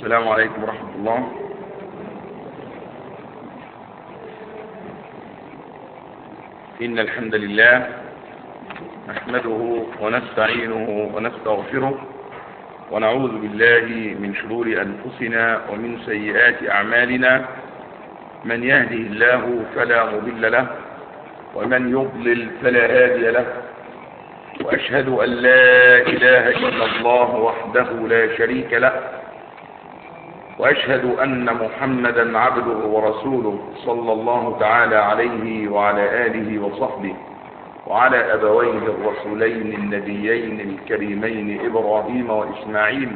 السلام عليكم ورحمة الله إن الحمد لله نحمده ونستعينه ونستغفره ونعوذ بالله من شرور أنفسنا ومن سيئات أعمالنا من يهده الله فلا مضل له ومن يضلل فلا هادي له وأشهد أن لا إله إلا الله وحده لا شريك له وأشهد أن محمدا عبده ورسوله صلى الله تعالى عليه وعلى آله وصحبه وعلى أبويه الرسولين النبيين الكريمين إبراهيم وإسماعيل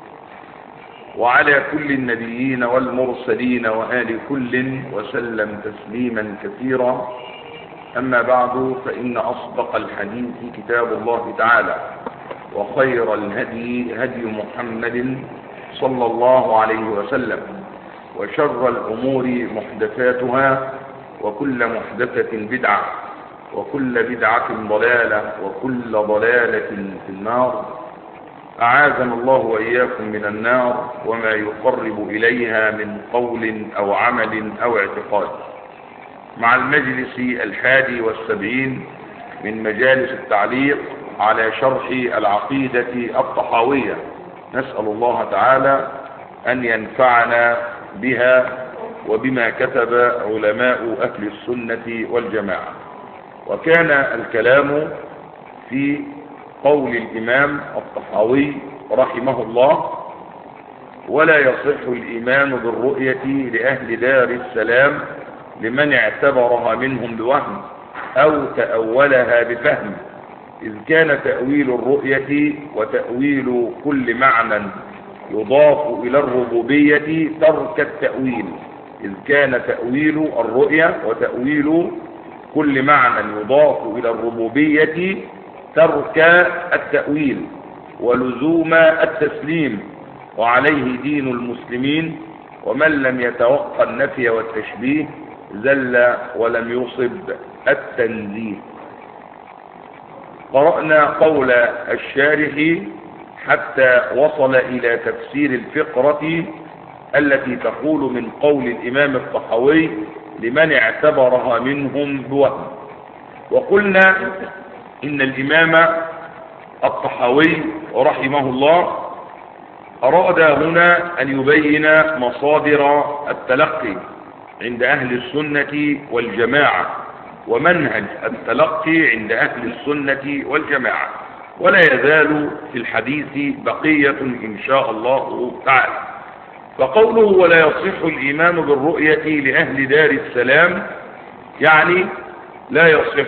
وعلى كل النبيين والمرسلين وآل كل وسلم تسليما كثيرا أما بعد فإن أصدق الحديث كتاب الله تعالى وخير الهدي هدي محمد صلى الله عليه وسلم وشر الأمور محدثاتها وكل محدثة بدعة وكل بدعة ضلالة وكل ضلالة في النار أعاذنا الله وإياكم من النار وما يقرب إليها من قول أو عمل أو اعتقاد مع المجلس الحادي والسبعين من مجالس التعليق على شرح العقيدة الطحاوية نسأل الله تعالى أن ينفعنا بها وبما كتب علماء أهل السنة والجماعة وكان الكلام في قول الإمام الطحاوي رحمه الله ولا يصح الإيمان بالرؤية لأهل دار السلام لمن اعتبرها منهم بوهم أو تأولها بفهم إذ كان تأويل الرؤية وتأويل كل معنى يضاف إلى الربوبية ترك التأويل إذ كان تأويل الرؤية وتأويل كل معنى يضاف إلى الربوبية ترك التأويل ولزوم التسليم وعليه دين المسلمين ومن لم يتوقع النفي والتشبيه زل ولم يصب التنزيه قرأنا قول الشارح حتى وصل إلى تفسير الفقرة التي تقول من قول الإمام الطحاوي لمن اعتبرها منهم بوهم وقلنا إن الإمام الطحاوي رحمه الله أراد هنا أن يبين مصادر التلقي عند أهل السنة والجماعة ومنهج التلقي عند أهل السنة والجماعة ولا يزال في الحديث بقية إن شاء الله تعالى فقوله ولا يصح الإيمان بالرؤية لأهل دار السلام يعني لا يصح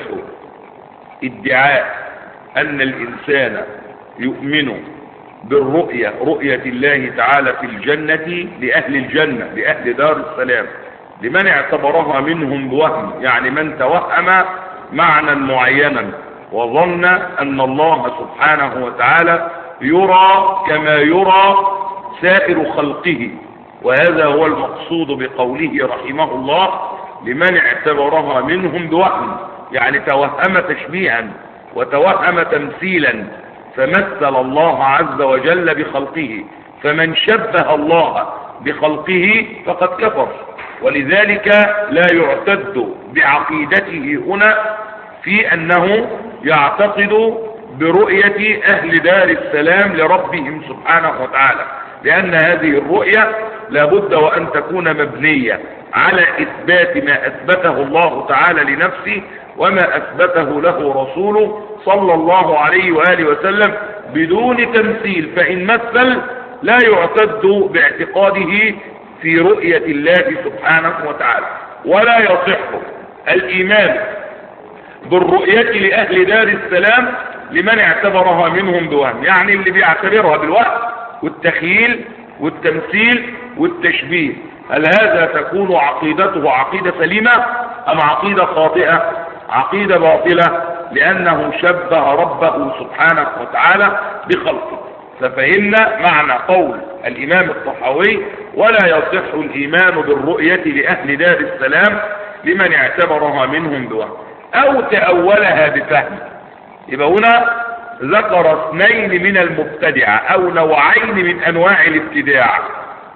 ادعاء أن الإنسان يؤمن بالرؤية رؤية الله تعالى في الجنة لأهل الجنة لأهل دار السلام لمن اعتبرها منهم بوهم يعني من توهم معنى معينا وظن أن الله سبحانه وتعالى يرى كما يرى سائر خلقه وهذا هو المقصود بقوله رحمه الله لمن اعتبرها منهم بوهم يعني توهم تشبيها وتوهم تمثيلا فمثل الله عز وجل بخلقه فمن شبه الله بخلقه فقد كفر ولذلك لا يعتد بعقيدته هنا في أنه يعتقد برؤية أهل دار السلام لربهم سبحانه وتعالى لأن هذه الرؤية لابد وأن تكون مبنية على إثبات ما أثبته الله تعالى لنفسه وما أثبته له رسوله صلى الله عليه وآله وسلم بدون تمثيل فإن مثل لا يعتد باعتقاده في رؤية الله سبحانه وتعالى ولا يصح الإيمان بالرؤية لأهل دار السلام لمن اعتبرها منهم بوهم يعني اللي بيعتبرها بالوهم والتخييل والتمثيل والتشبيه هل هذا تكون عقيدته عقيدة سليمة أم عقيدة خاطئة عقيدة باطلة لأنه شبه ربه سبحانه وتعالى بخلقه ففهمنا معنى قول الإمام الطحاوي ولا يصح الإيمان بالرؤية لأهل دار السلام لمن اعتبرها منهم بوهم أو تأولها بفهم يبقى هنا ذكر اثنين من المبتدعة أو نوعين من أنواع الابتداع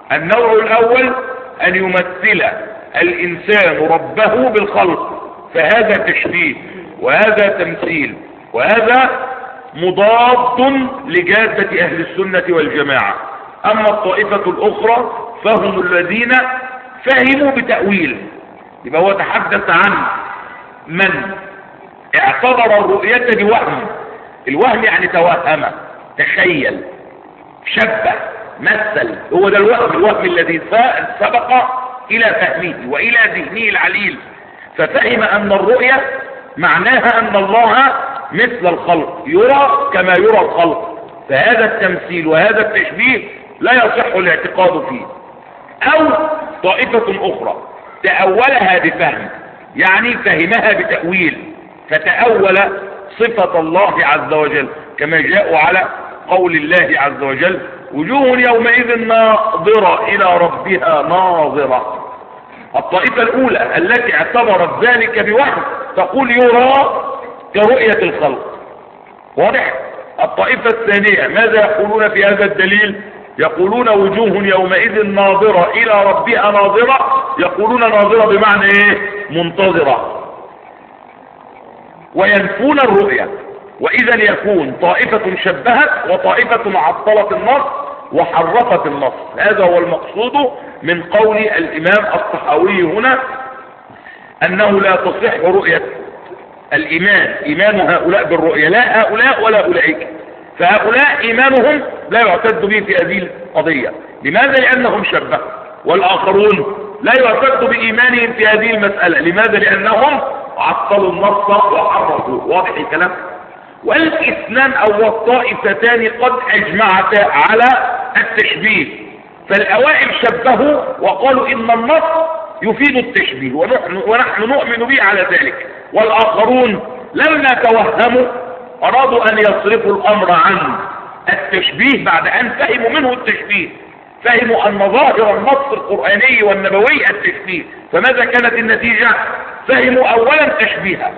النوع الأول أن يمثل الإنسان ربه بالخلق فهذا تشبيه وهذا تمثيل وهذا مضاد لجادة أهل السنة والجماعة أما الطائفة الأخرى فهم الذين فهموا بتأويل يبقى هو تحدث عن من اعتبر الرؤية بوهم الوهم يعني توهم تخيل شبه مثل هو ده الوهم الوهم الذي سبق إلى فهمه وإلى ذهنه العليل ففهم أن الرؤية معناها أن الله مثل الخلق يرى كما يرى الخلق فهذا التمثيل وهذا التشبيه لا يصح الاعتقاد فيه أو طائفة أخرى تأولها بفهم يعني فهمها بتأويل فتأول صفة الله عز وجل كما جاءوا على قول الله عز وجل وجوه يومئذ ناظرة إلى ربها ناظرة الطائفة الأولى التي اعتبرت ذلك بوحد تقول يرى كرؤية الخلق واضح الطائفة الثانية ماذا يقولون في هذا الدليل يقولون وجوه يومئذ ناظرة إلى ربها ناظرة يقولون ناظرة بمعنى إيه منتظرة وينفون الرؤية وإذا يكون طائفة شبهت وطائفة عطلت النص وحرفت النص هذا هو المقصود من قول الإمام الصحاوي هنا أنه لا تصح رؤية الإيمان إيمان هؤلاء بالرؤية لا هؤلاء ولا أولئك فهؤلاء إيمانهم لا يعتد به في هذه القضية لماذا لأنهم شبهوا والآخرون لا يعتد بإيمانهم في هذه المسألة لماذا لأنهم عطلوا النص وحرفوا واضح الكلام والاثنان او الطائفتان قد اجمعتا على التشبيه فالاوائل شبهوا وقالوا ان النص يفيد التشبيه ونحن, ونحن نؤمن به على ذلك والاخرون لما توهموا ارادوا ان يصرفوا الامر عن التشبيه بعد ان فهموا منه التشبيه فهموا ان ظاهر النص القرآني والنبوي التشبيه فماذا كانت النتيجة فهموا اولا تشبيها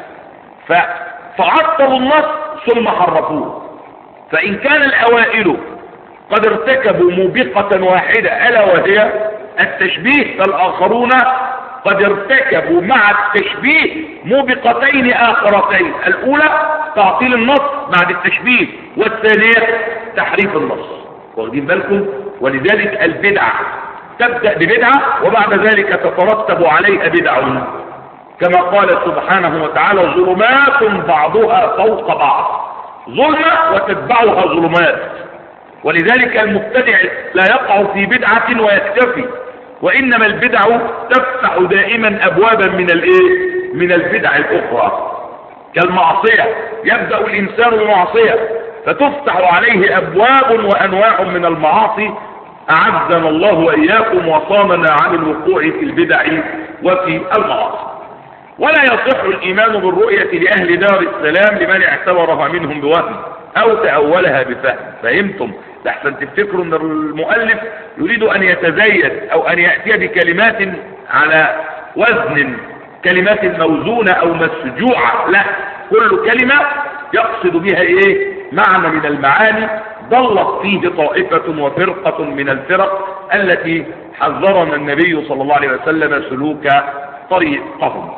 فعطلوا النص ثم حرفوه فإن كان الأوائل قد ارتكبوا موبقة واحدة ألا وهي التشبيه فالآخرون قد ارتكبوا مع التشبيه موبقتين آخرتين الأولى تعطيل النص بعد التشبيه والثانية تحريف النص واخدين بالكم ولذلك البدعة تبدأ ببدعة وبعد ذلك تترتب عليها بدعة كما قال سبحانه وتعالى ظلمات بعضها فوق بعض ظلمة وتتبعها ظلمات ولذلك المبتدع لا يقع في بدعة ويكتفي وإنما البدع تفتح دائما أبوابا من الإيه؟ من البدع الأخرى كالمعصية يبدأ الإنسان بمعصية فتفتح عليه أبواب وأنواع من المعاصي أعزنا الله وإياكم وصامنا عن الوقوع في البدع وفي المعاصي ولا يصح الإيمان بالرؤية لأهل دار السلام لمن اعتبرها منهم بوهم أو تأولها بفهم فهمتم لحسن تفتكروا أن المؤلف يريد أن يتزيد أو أن يأتي بكلمات على وزن كلمات موزونة أو مسجوعة لا كل كلمة يقصد بها إيه معنى من المعاني ضلت فيه طائفة وفرقة من الفرق التي حذرنا النبي صلى الله عليه وسلم سلوك طريقهم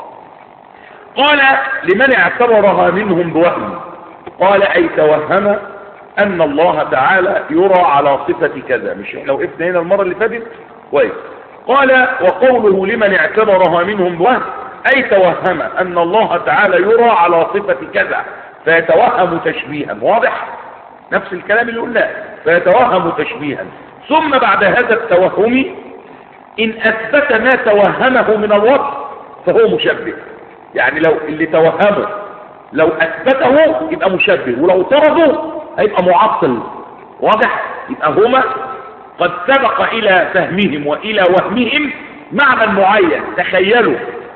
قال لمن اعتبرها منهم بوهم قال اي توهم ان الله تعالى يرى على صفة كذا مش احنا وقفنا هنا المرة اللي فاتت كويس قال وقوله لمن اعتبرها منهم بوهم اي توهم ان الله تعالى يرى على صفة كذا فيتوهم تشبيها واضح نفس الكلام اللي قلناه فيتوهم تشبيها ثم بعد هذا التوهم ان اثبت ما توهمه من الوصف فهو مشبه يعني لو اللي توهمه لو اثبته يبقى مشبه ولو طرده هيبقى معطل واضح يبقى هما قد سبق الى فهمهم والى وهمهم معنى معين تخيلوا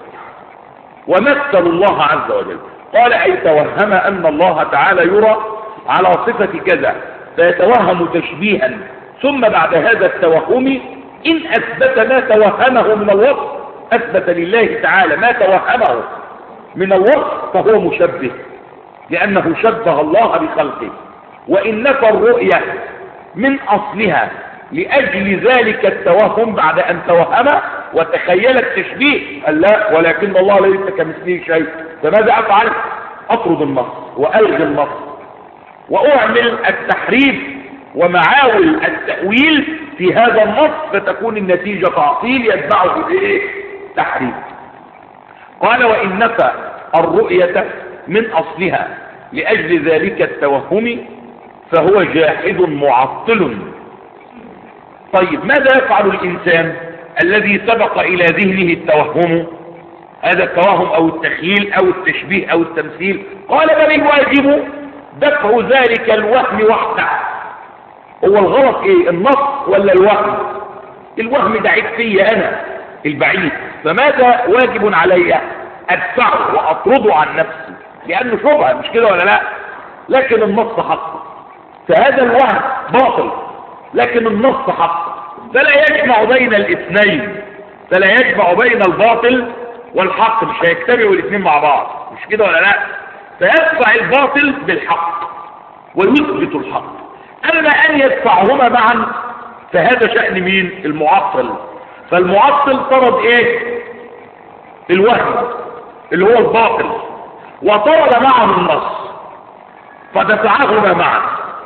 ومثلوا الله عز وجل قال اي توهم ان الله تعالى يرى على صفة كذا فيتوهم تشبيها ثم بعد هذا التوهم ان اثبت ما توهمه من الوصف اثبت لله تعالى ما توهمه من الوصف فهو مشبه لأنه شبه الله بخلقه وإن نفى الرؤية من أصلها لأجل ذلك التوهم بعد أن توهم وتخيل التشبيه قال لا ولكن الله ليس كمثله شيء فماذا أفعل أطرد النص وألغي النص وأعمل التحريف ومعاول التأويل في هذا النص فتكون النتيجة تعطيل يتبعه بإيه تحريف قال وإن نفى الرؤية من أصلها لأجل ذلك التوهم فهو جاحد معطل طيب ماذا يفعل الإنسان الذي سبق إلى ذهنه التوهم هذا التوهم أو التخيل أو التشبيه أو التمثيل قال بل الواجب دفع ذلك الوهم وحده هو الغلط ايه النص ولا الوهم الوهم ده عيب فيا انا البعيد فماذا واجب علي ادفعه واطرده عن نفسي لانه شبهه مش كده ولا لا لكن النص حق فهذا الوهم باطل لكن النص حق فلا يجمع بين الاثنين فلا يجمع بين الباطل والحق مش هيجتمعوا الاثنين مع بعض مش كده ولا لا فيدفع الباطل بالحق ويثبت الحق اما ان يدفعهما معا فهذا شأن مين المعطل فالمعطل طرد ايه الوهم اللي هو الباطل وطرد معه النص فدفعهما معا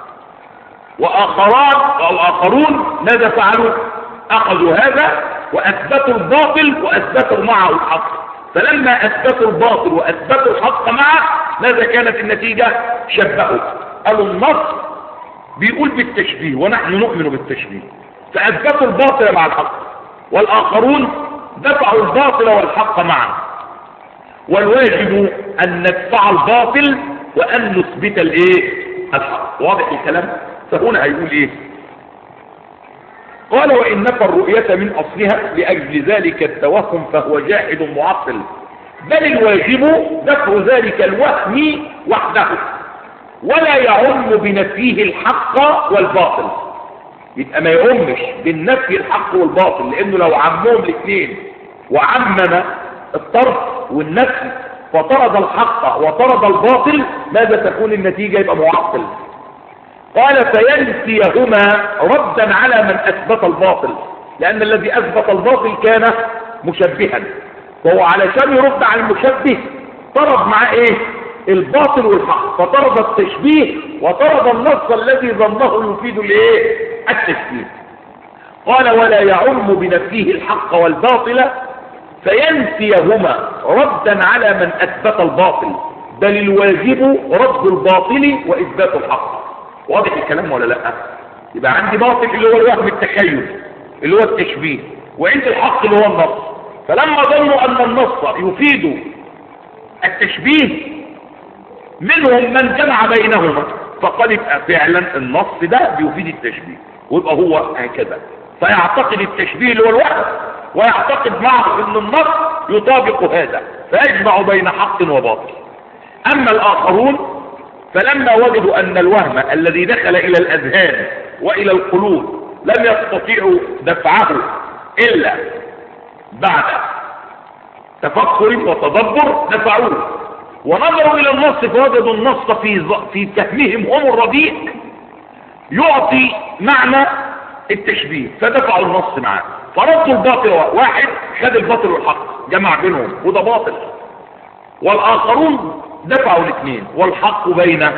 واخران او اخرون ماذا فعلوا اخذوا هذا واثبتوا الباطل واثبتوا معه الحق فلما اثبتوا الباطل واثبتوا الحق معه ماذا كانت النتيجة شبهوا قالوا النص بيقول بالتشبيه ونحن نؤمن بالتشبيه فاثبتوا الباطل مع الحق والاخرون دفعوا الباطل والحق معا والواجب ان ندفع الباطل وان نثبت الايه الحق واضح الكلام فهنا هيقول ايه قال وإن نفى الرؤية من أصلها لأجل ذلك التوهم فهو جاحد معطل بل الواجب دفع ذلك الوهم وحده ولا يعم بنفيه الحق والباطل يبقى ما يعمش بالنفي الحق والباطل لأنه لو عمهم الاثنين وعمم الطرف والنفي فطرد الحق وطرد الباطل ماذا تكون النتيجة يبقى معطل قال فينسيهما ردا على من أثبت الباطل لأن الذي أثبت الباطل كان مشبها وهو علشان يرد على المشبه طرد معاه ايه الباطل والحق فطرد التشبيه وطرد النص الذي ظنه يفيد الايه التشبيه قال ولا يعم بنفيه الحق والباطل فينسيهما ردا على من أثبت الباطل بل الواجب رد الباطل وإثبات الحق واضح الكلام ولا لا يبقى عندي باطل اللي هو الوهم التخيل اللي هو التشبيه وعندي الحق اللي هو النص فلما ظنوا ان النص يفيد التشبيه منهم من جمع بينهما فقال يبقى فعلا النص ده بيفيد التشبيه ويبقى هو هكذا فيعتقد التشبيه اللي هو الوهم ويعتقد معه ان النص يطابق هذا فيجمع بين حق وباطل اما الاخرون فلما وجدوا أن الوهم الذي دخل إلى الأذهان وإلى القلوب لم يستطيعوا دفعه إلا بعد تفكر وتدبر دفعوه ونظروا إلى النص فوجدوا النص في في فهمهم هم الرديء يعطي معنى التشبيه فدفعوا النص معاه فردوا الباطل واحد خد الباطل والحق جمع بينهم وده باطل والآخرون دفعوا الاثنين والحق بين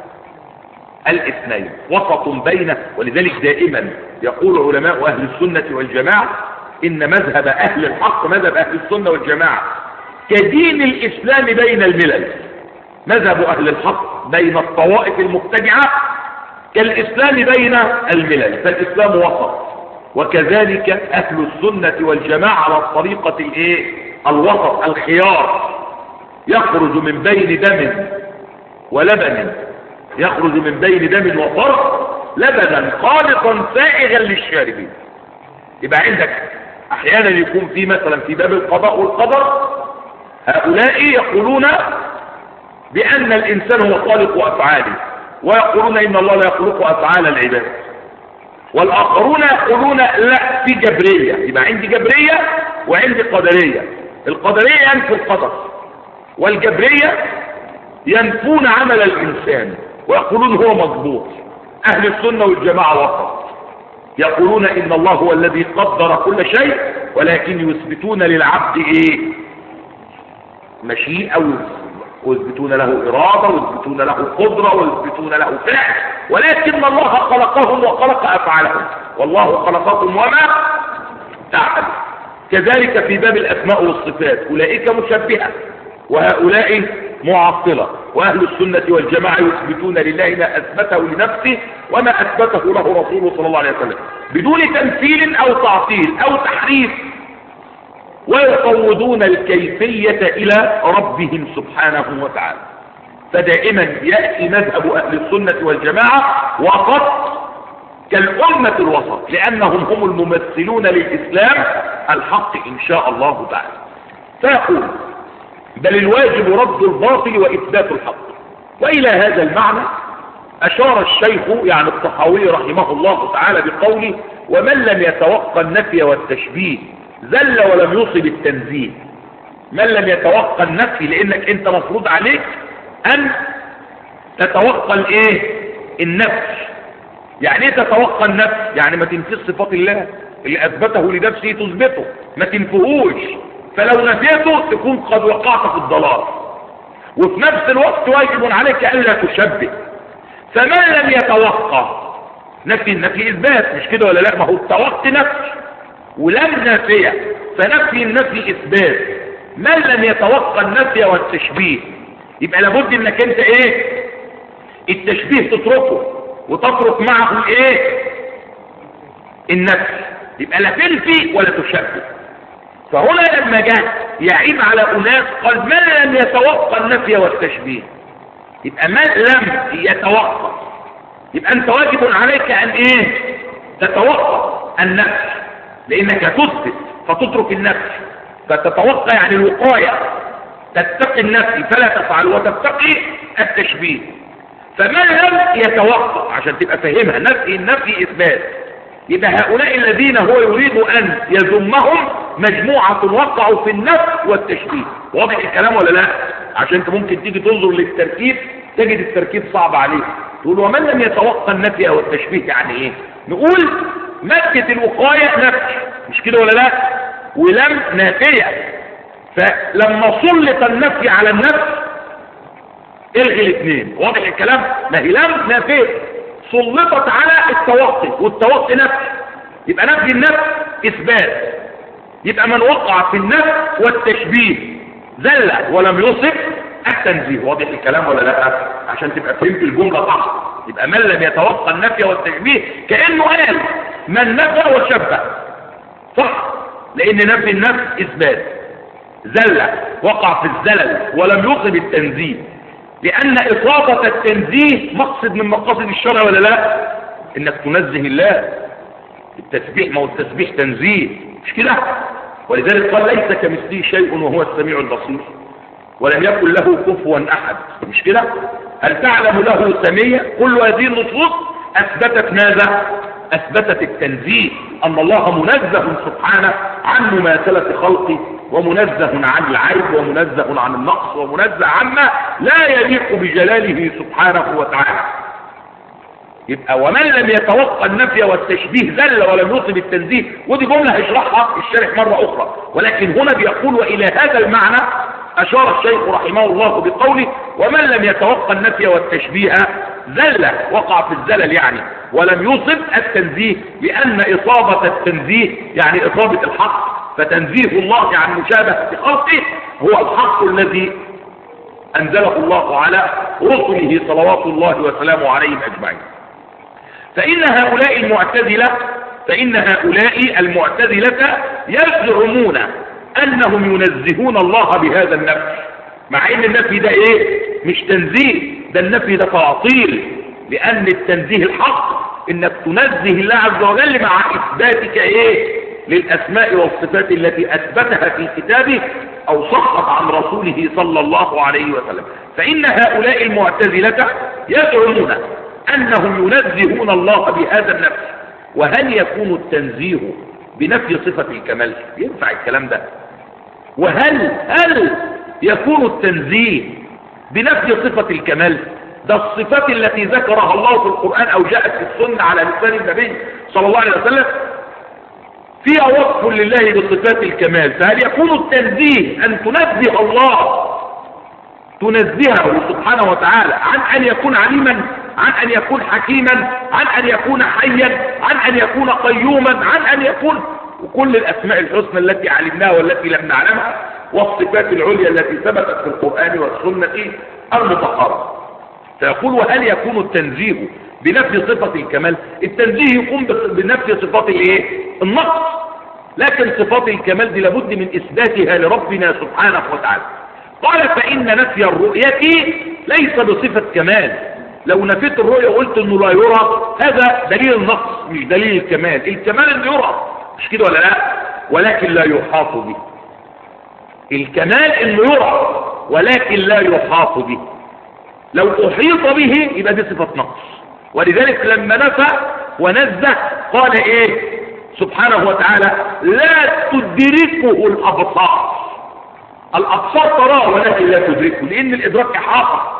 الاثنين وسط بين ولذلك دائما يقول علماء أهل السنة والجماعة إن مذهب أهل الحق مذهب أهل السنة والجماعة كدين الإسلام بين الملل مذهب أهل الحق بين الطوائف المبتدعة كالإسلام بين الملل فالإسلام وسط وكذلك أهل السنة والجماعة على الطريقة الإيه؟ الوسط الخيار يخرج من بين دم ولبن يخرج من بين دم وفرق لبنا خالصا سائغا للشاربين يبقى عندك احيانا يكون في مثلا في باب القضاء والقدر هؤلاء يقولون بان الانسان هو خالق افعاله ويقولون ان الله لا يخلق افعال العباد والاخرون يقولون لا في جبريه يبقى عندي جبريه وعندي قدريه القدريه ينفي القدر والجبرية ينفون عمل الإنسان ويقولون هو مضبوط أهل السنة والجماعة وسط يقولون إن الله هو الذي قدر كل شيء ولكن يثبتون للعبد إيه مشيئة ويثبتون له إرادة ويثبتون له قدرة ويثبتون له فعل ولكن الله خلقهم وخلق أفعالهم والله خلقكم وما تعمل كذلك في باب الأسماء والصفات أولئك مشبهة وهؤلاء معطلة وأهل السنة والجماعة يثبتون لله ما أثبته لنفسه وما أثبته له رسوله صلى الله عليه وسلم بدون تمثيل أو تعطيل أو تحريف ويفوضون الكيفية إلى ربهم سبحانه وتعالى فدائما يأتي مذهب أهل السنة والجماعة وقد كالأمة الوسط لأنهم هم الممثلون للإسلام الحق إن شاء الله تعالى فيقول بل الواجب رد الباطل وإثبات الحق وإلى هذا المعنى أشار الشيخ يعني الطحاوي رحمه الله تعالى بقوله ومن لم يتوقع النفي والتشبيه زل ولم يصب التنزيه من لم يتوقع النفي لأنك أنت مفروض عليك أن تتوقع الإيه النفي يعني ايه تتوقع النفي يعني ما تنفيش صفات الله اللي أثبته لنفسه تثبته ما تنفهوش فلو نفيته تكون قد وقعت في الضلال وفي نفس الوقت واجب عليك ألا تشبه فمن لم يتوقع نفي النفي إثبات مش كده ولا لا ما هو التوقع نفي ولم نافية فنفي النفي إثبات من لم يتوقع النفي والتشبيه يبقى لابد انك انت ايه التشبيه تتركه وتترك معه الايه النفي يبقى لا تنفي ولا تشبه فهنا لما جاء يعيب على أناس قال من لم يتوقع النفي والتشبيه يبقى من لم يتوقع يبقى أنت واجب عليك أن إيه تتوقع النفي لأنك تثبت فتترك النفي فتتوقع يعني الوقاية تتقي النفي فلا تفعل وتتقي التشبيه فمن لم يتوقع عشان تبقى فاهمها نفي النفي إثبات يبقى هؤلاء الذين هو يريد أن يذمهم مجموعة وقعوا في النفس والتشبيه واضح الكلام ولا لا عشان انت ممكن تيجي تنظر للتركيب تجد التركيب صعب عليك تقول ومن لم يتوقع النفي او التشبيه يعني ايه نقول مكة الوقاية نفي مش كده ولا لا ولم نافية فلما سلط النفي على النفس الغي الاثنين واضح الكلام ما هي لم نافية سلطت على التوقي والتوقي نفي يبقى نفي النفس اثبات يبقى من وقع في النفس والتشبيه زل ولم يصف التنزيه واضح الكلام ولا لا عشان تبقى فهمت الجمله صح يبقى من لم يتوقع النفي والتشبيه كانه قال من نفى وشبه صح لان نفي النفس اثبات زل وقع في الزلل ولم يصب التنزيه لان اصابه التنزيه مقصد من مقاصد الشرع ولا لا انك تنزه الله التسبيح ما هو التسبيح تنزيه مش كده ولذلك قال ليس كمثله شيء وهو السميع البصير ولم يكن له كفوا احد مش كده هل تعلم له سمية كل هذه النصوص اثبتت ماذا اثبتت التنزيه ان الله منزه سبحانه عن مماثلة خلقه ومنزه عن العيب ومنزه عن النقص ومنزه عما لا يليق بجلاله سبحانه وتعالى يبقى ومن لم يتوقع النفي والتشبيه ذل ولم يصب التنزيه ودي جملة هيشرحها الشارح مرة أخرى ولكن هنا بيقول وإلى هذا المعنى أشار الشيخ رحمه الله بقوله ومن لم يتوقع النفي والتشبيه ذل وقع في الزلل يعني ولم يصب التنزيه لأن إصابة التنزيه يعني إصابة الحق فتنزيه الله عن مشابهة خلقه هو الحق الذي أنزله الله على رسله صلوات الله وسلامه عليهم أجمعين فإن هؤلاء المعتزلة فإن هؤلاء المعتزلة يزعمون أنهم ينزهون الله بهذا النفي مع أن النفي ده إيه مش تنزيه ده النفي ده تعطيل لأن التنزيه الحق إنك تنزه الله عز وجل مع إثباتك إيه للأسماء والصفات التي أثبتها في كتابه أو صحت عن رسوله صلى الله عليه وسلم فإن هؤلاء المعتزلة يزعمون أنهم ينزهون الله بهذا النفس وهل يكون التنزيه بنفي صفة الكمال ينفع الكلام ده وهل هل يكون التنزيه بنفي صفة الكمال ده الصفات التي ذكرها الله في القرآن أو جاءت في السنة على لسان النبي صلى الله عليه وسلم فيها وصف لله بصفات الكمال فهل يكون التنزيه أن تنزه الله تنزهه سبحانه وتعالى عن أن يكون عليما عن أن يكون حكيما عن أن يكون حيا عن أن يكون قيوما عن أن يكون وكل الأسماء الحسنى التي علمناها والتي لم نعلمها والصفات العليا التي ثبتت في القرآن والسنة المطهرة فيقول وهل يكون التنزيه بنفي صفة الكمال التنزيه يكون بنفي صفات الايه النقص لكن صفات الكمال دي لابد من اثباتها لربنا سبحانه وتعالى قال فإن نفي الرؤية ليس بصفة كمال لو نفيت الرؤية وقلت انه لا يرى هذا دليل النقص مش دليل الكمال الكمال انه يرى مش كده ولا لا ولكن لا يحاط به الكمال انه يرى ولكن لا يحاط به لو احيط به يبقى دي صفة نقص ولذلك لما نفى ونزه قال ايه سبحانه وتعالى لا تدركه الابصار الابصار تراه ولكن لا تدركه لان الادراك احاطه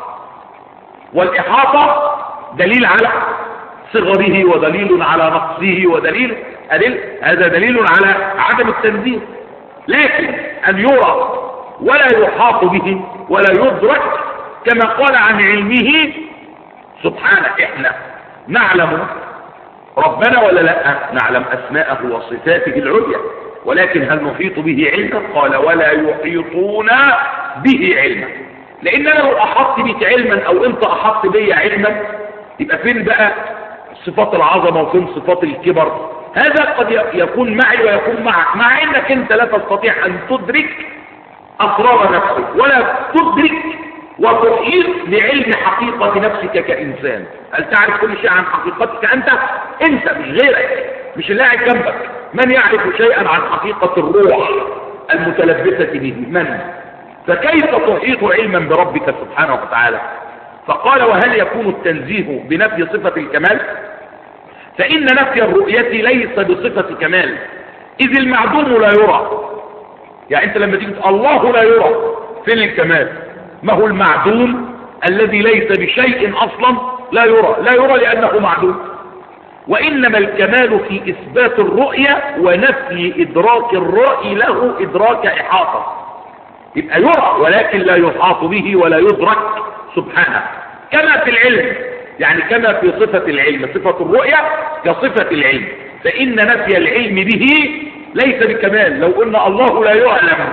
والاحاطه دليل على صغره ودليل على نقصه ودليل أدل هذا دليل على عدم التنزيه لكن أن يرى ولا يحاط به ولا يدرك كما قال عن علمه سبحانه احنا نعلم ربنا ولا لا نعلم أسماءه وصفاته العليا ولكن هل نحيط به علما قال ولا يحيطون به علما لان انا لو احط بك علما او انت احط بي علما يبقى فين بقى صفات العظمة وفين صفات الكبر هذا قد يكون معي ويكون معك مع انك انت لا تستطيع ان تدرك اسرار نفسك ولا تدرك وتحيط بعلم حقيقة نفسك كإنسان هل تعرف كل شيء عن حقيقتك أنت؟ أنت مش غيرك مش اللي قاعد جنبك من يعرف شيئا عن حقيقة الروح المتلبسة به من؟ فكيف تحيط علما بربك سبحانه وتعالى فقال وهل يكون التنزيه بنفي صفة الكمال فإن نفي الرؤية ليس بصفة كمال إذ المعدوم لا يرى يعني أنت لما تيجي الله لا يرى فين الكمال ما هو المعدوم الذي ليس بشيء أصلا لا يرى لا يرى لأنه معدوم وإنما الكمال في إثبات الرؤية ونفي إدراك الرأي له إدراك إحاطة يبقى يرى ولكن لا يحاط به ولا يدرك سبحانه كما في العلم يعني كما في صفة العلم صفة الرؤية كصفة العلم فإن نفي العلم به ليس بكمال لو قلنا الله لا يعلم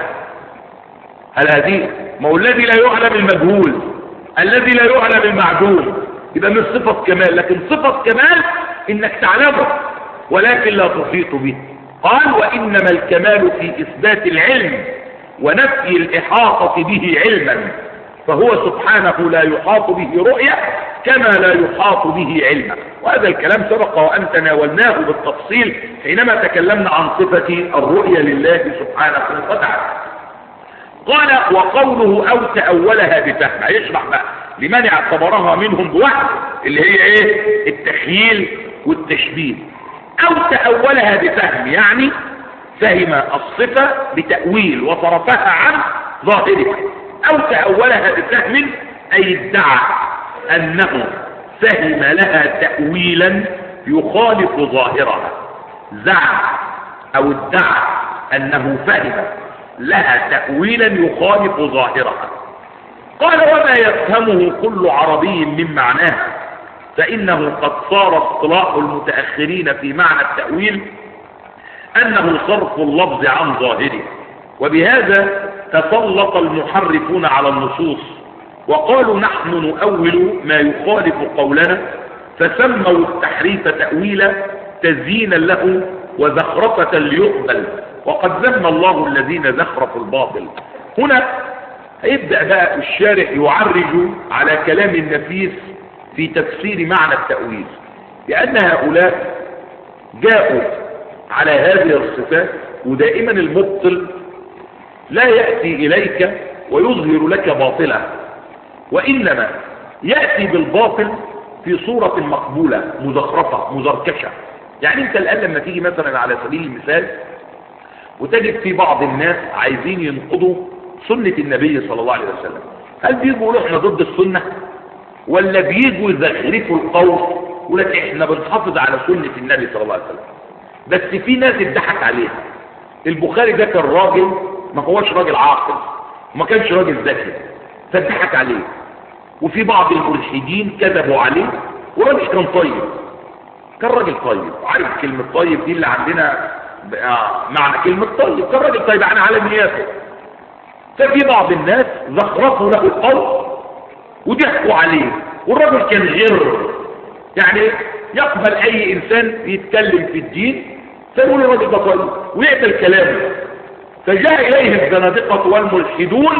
هل هذه ما هو الذي لا يعلم المجهول الذي لا يعلم المعدوم يبقى من صفة كمال لكن صفة كمال انك تعلمه ولكن لا تحيط به قال وإنما الكمال في إثبات العلم ونفي الإحاطة به علما فهو سبحانه لا يحاط به رؤية كما لا يحاط به علما وهذا الكلام سبق وأن تناولناه بالتفصيل حينما تكلمنا عن صفة الرؤية لله سبحانه وتعالى قال وقوله أو تأولها بفهم هيشرح بقى لمن اعتبرها منهم بوحد اللي هي ايه التخييل والتشبيه أو تأولها بفهم يعني فهم الصفة بتأويل وصرفها عن ظاهرها أو تأولها بفهم أي ادعى أنه فهم لها تأويلا يخالف ظاهرها زعم أو ادعى أنه فهم لها تأويلا يخالف ظاهرها قال وما يفهمه كل عربي من معناها فإنه قد صار اصطلاح المتأخرين في معنى التأويل أنه صرف اللفظ عن ظاهره وبهذا تسلط المحرفون على النصوص وقالوا نحن نؤول ما يخالف قولنا فسموا التحريف تأويلا تزيينا له وزخرفة ليقبل وقد ذم الله الذين زخرفوا الباطل هنا هيبدأ بقى الشارح يعرج على كلام النفيس في تفسير معنى التأويل لأن هؤلاء جاءوا على هذه الصفات ودائما المبطل لا يأتي إليك ويظهر لك باطلا وإنما يأتي بالباطل في صورة مقبولة مزخرفة مزركشة يعني انت الآن لما تيجي مثلا على سبيل المثال وتجد في بعض الناس عايزين ينقضوا سنة النبي صلى الله عليه وسلم هل بيجوا يقولوا احنا ضد السنة ولا بيجوا يزخرفوا القول يقول لك احنا بنحافظ على سنة النبي صلى الله عليه وسلم بس في ناس اتضحك عليها البخاري ده كان راجل ما هوش راجل عاقل وما كانش راجل ذكي فاتضحك عليه وفي بعض الملحدين كذبوا عليه وراجل كان طيب كان راجل طيب عارف كلمة طيب دي اللي عندنا معنى كلمة طيب كان راجل طيب يعني على نياته ففي بعض الناس زخرفوا له القول وضحكوا عليه والراجل كان غير يعني يقبل اي انسان يتكلم في الدين فيقول الراجل ده طيب ويقبل كلامه فجاء اليه الزنادقة والملحدون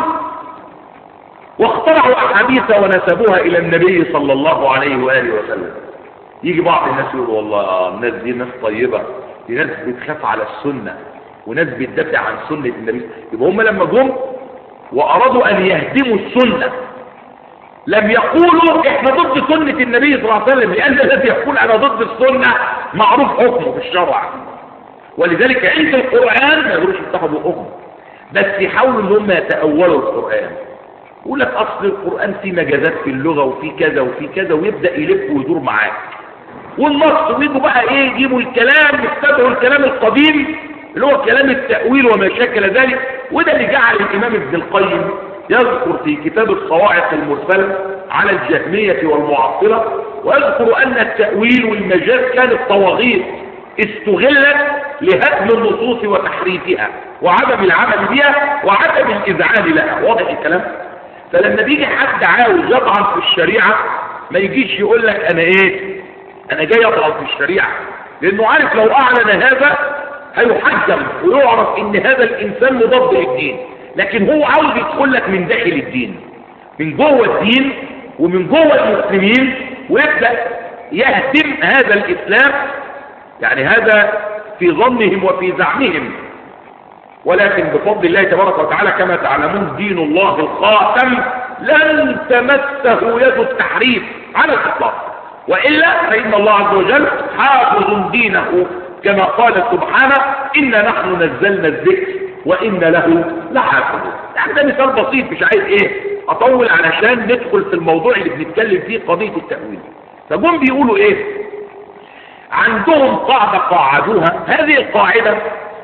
واخترعوا احاديث ونسبوها الى النبي صلى الله عليه واله وسلم يجي بعض الناس يقول والله الناس دي ناس طيبة دي ناس بتخاف على السنة وناس بتدافع عن سنة النبي يبقى هم لما جم وارادوا ان يهدموا السنة لم يقولوا احنا ضد سنة النبي صلى الله عليه وسلم لان الذي يقول انا ضد السنة معروف حكمه في الشرع ولذلك عند القرآن ما يقولوش يفتحوا بقهم بس يحاولوا ان هم يتأولوا القرآن يقول لك اصل القرآن فيه مجازات في اللغة وفي كذا وفي كذا ويبدأ يلف ويدور معاك والنص ويجوا بقى ايه يجيبوا الكلام يستدعوا الكلام القديم اللي هو كلام التأويل وما شكل ذلك وده اللي جعل الامام ابن القيم يذكر في كتاب الصواعق المرسلة على الجهمية والمعطلة ويذكر ان التأويل والمجاز كانت طواغيت استغلت لهدم النصوص وتحريفها وعدم العمل بها وعدم الإذعان لها واضح الكلام فلما بيجي حد عاوز يطعن في الشريعة ما يجيش يقول لك انا ايه انا جاي اطعن في الشريعة لانه عارف لو اعلن هذا هيحجم ويعرف ان هذا الانسان مضاد للدين لكن هو عاوز يدخل لك من داخل الدين من جوه الدين ومن جوه المسلمين ويبدأ يهدم هذا الاسلام يعني هذا في ظنهم وفي زعمهم ولكن بفضل الله تبارك وتعالى كما تعلمون دين الله الخاتم لن تمسه يد التحريف على الإطلاق وإلا فإن الله عز وجل حافظ دينه كما قال سبحانه إنا نحن نزلنا الذكر وإن له لحافظ يعني ده مثال بسيط مش عايز إيه أطول علشان ندخل في الموضوع اللي بنتكلم فيه قضية التأويل فجم بيقولوا إيه عندهم قاعدة قاعدوها هذه القاعدة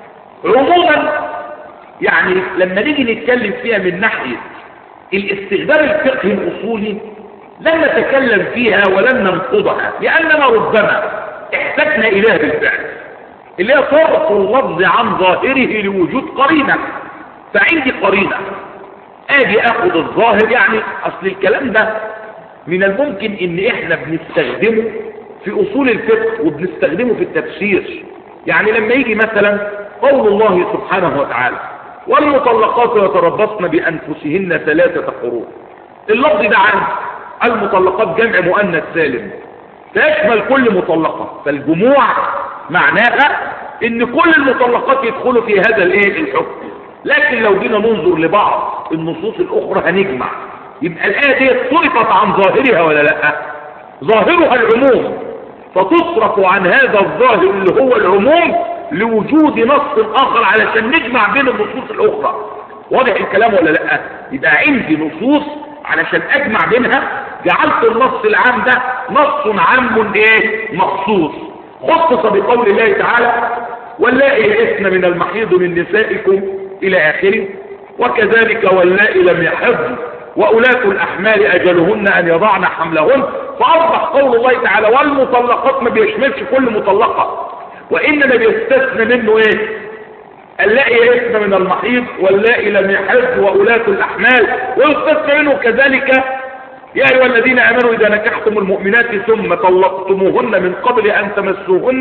عموما يعني لما نيجي نتكلم فيها من ناحية الاستخدام الفقهي الأصولي لن نتكلم فيها ولن ننقضها لأننا ربما احتجنا إليها بالفعل اللي هي صرف اللفظ عن ظاهره لوجود قرينة فعندي قرينة اجي اخد الظاهر يعني اصل الكلام ده من الممكن ان احنا بنستخدمه في اصول الفقه وبنستخدمه في التفسير يعني لما يجي مثلا قول الله سبحانه وتعالى والمطلقات يتربصن بانفسهن ثلاثة قروء اللفظ ده عن المطلقات جمع مؤنث سالم تشمل كل مطلقة فالجموع معناها ان كل المطلقات يدخلوا في هذا الايه الحكم لكن لو جينا ننظر لبعض النصوص الاخرى هنجمع يبقى الايه دي صرفت عن ظاهرها ولا لا ظاهرها العموم فتصرف عن هذا الظاهر اللي هو العموم لوجود نص اخر علشان نجمع بين النصوص الاخرى واضح الكلام ولا لا يبقى عندي نصوص علشان اجمع بينها جعلت النص العام ده نص عام ايه مخصوص خصص بقول الله تعالى واللائي يئسن من المحيض من نسائكم الى اخره وكذلك واللائي لم يحضن وأولاة الأحمال أجلهن أن يضعن حملهن فأصبح قول الله تعالى والمطلقات ما بيشملش كل مطلقة وإنما بيستثنى منه إيه اللائي يئسن من المحيض واللائي لم يحض وأولاة الأحمال ويستثنى منه كذلك يا أيها الذين آمنوا إذا نكحتم المؤمنات ثم طلقتموهن من قبل أن تمسوهن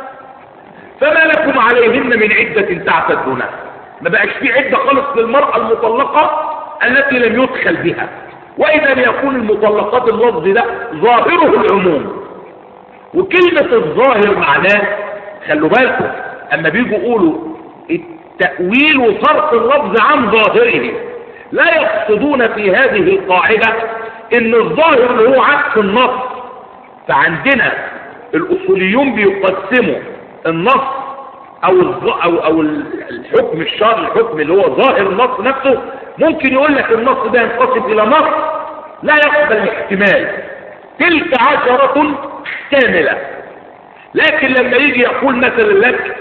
فما لكم عليهن من عدة تعتدونها ما بقاش في عدة خالص للمرأة المطلقة التي لم يدخل بها وإذا يكون المطلقات اللفظ ده ظاهره العموم وكلمة الظاهر معناه خلوا بالكم أما بيجوا يقولوا التأويل وصرف اللفظ عن ظاهره لا يقصدون في هذه القاعدة ان الظاهر اللي هو عكس النص فعندنا الاصوليون بيقسموا النص او او او الحكم الشرعي الحكم اللي هو ظاهر النص نفسه ممكن يقول لك النص ده ينقسم الى نص لا يقبل الاحتمال تلك عشرة كاملة لكن لما يجي يقول مثلا لك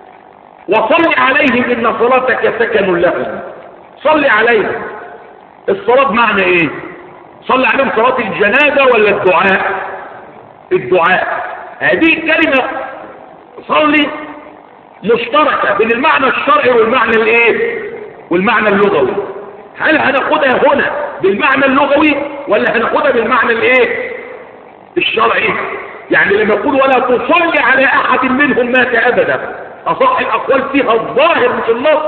وصل عليهم إن صلاتك سكن لهم صل عليهم الصلاة معنى ايه صل عليهم صلاة الجنازة ولا الدعاء الدعاء هذه الكلمة صلي مشتركة بين المعنى الشرعي والمعنى الايه والمعنى اللغوي هل هناخدها هنا بالمعنى اللغوي ولا هناخدها بالمعنى الايه الشرعي يعني لما يقول ولا تصلي على احد منهم مات ابدا اصح الاقوال فيها الظاهر مش النص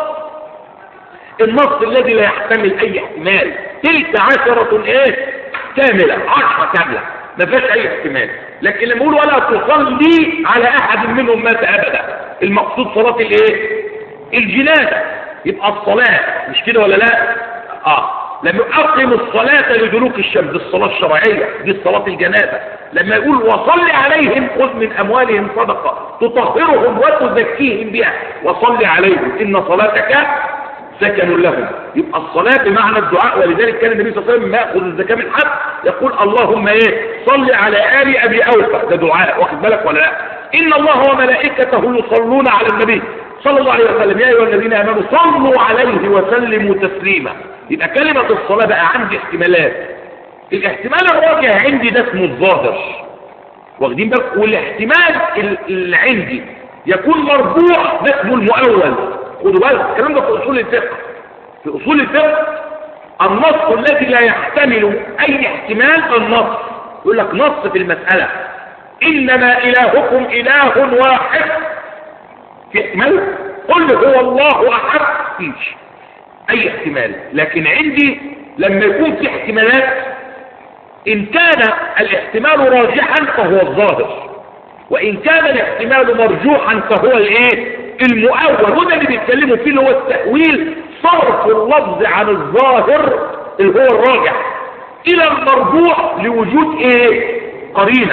النص الذي لا يحتمل اي احتمال تلك عشرة ايه كاملة عشرة كاملة ما فيهاش اي احتمال لكن لما يقول ولا تصلي على احد منهم مات ابدا المقصود صلاة الايه الجنازة يبقى الصلاة مش كده ولا لا اه لما اقم الصلاة لدلوك الشمس الصلاة الشرعية دي الصلاة الجنازة لما يقول وصل عليهم خذ من اموالهم صدقة تطهرهم وتزكيهم بها وصل عليهم ان صلاتك سكن لهم يبقى الصلاة بمعنى الدعاء ولذلك كان النبي صلى الله عليه وسلم ما يأخذ الزكاة من حد يقول اللهم ايه صل على آل أبي أوفى ده دعاء واخد بالك ولا لا إن الله وملائكته يصلون على النبي صلى الله عليه وسلم يا أيها الذين آمنوا صلوا عليه وسلموا تسليما يبقى كلمة الصلاة بقى عندي احتمالات الاحتمال الراجع عندي ده اسمه الظاهر واخدين بالك والاحتمال اللي عندي يكون مرجوع ده اسمه المؤول خدوا بالك الكلام ده في اصول الفقه في اصول الفقه النص الذي لا يحتمل اي احتمال النص يقول لك نص في المسألة انما الهكم اله واحد في احتمال قل هو الله احد فيش اي احتمال لكن عندي لما يكون في احتمالات ان كان الاحتمال راجحا فهو الظاهر وان كان الاحتمال مرجوحا فهو الايه المؤول وده اللي بيتكلموا فيه اللي هو التأويل صرف اللفظ عن الظاهر اللي هو الراجح الى المرجوح لوجود ايه قرينة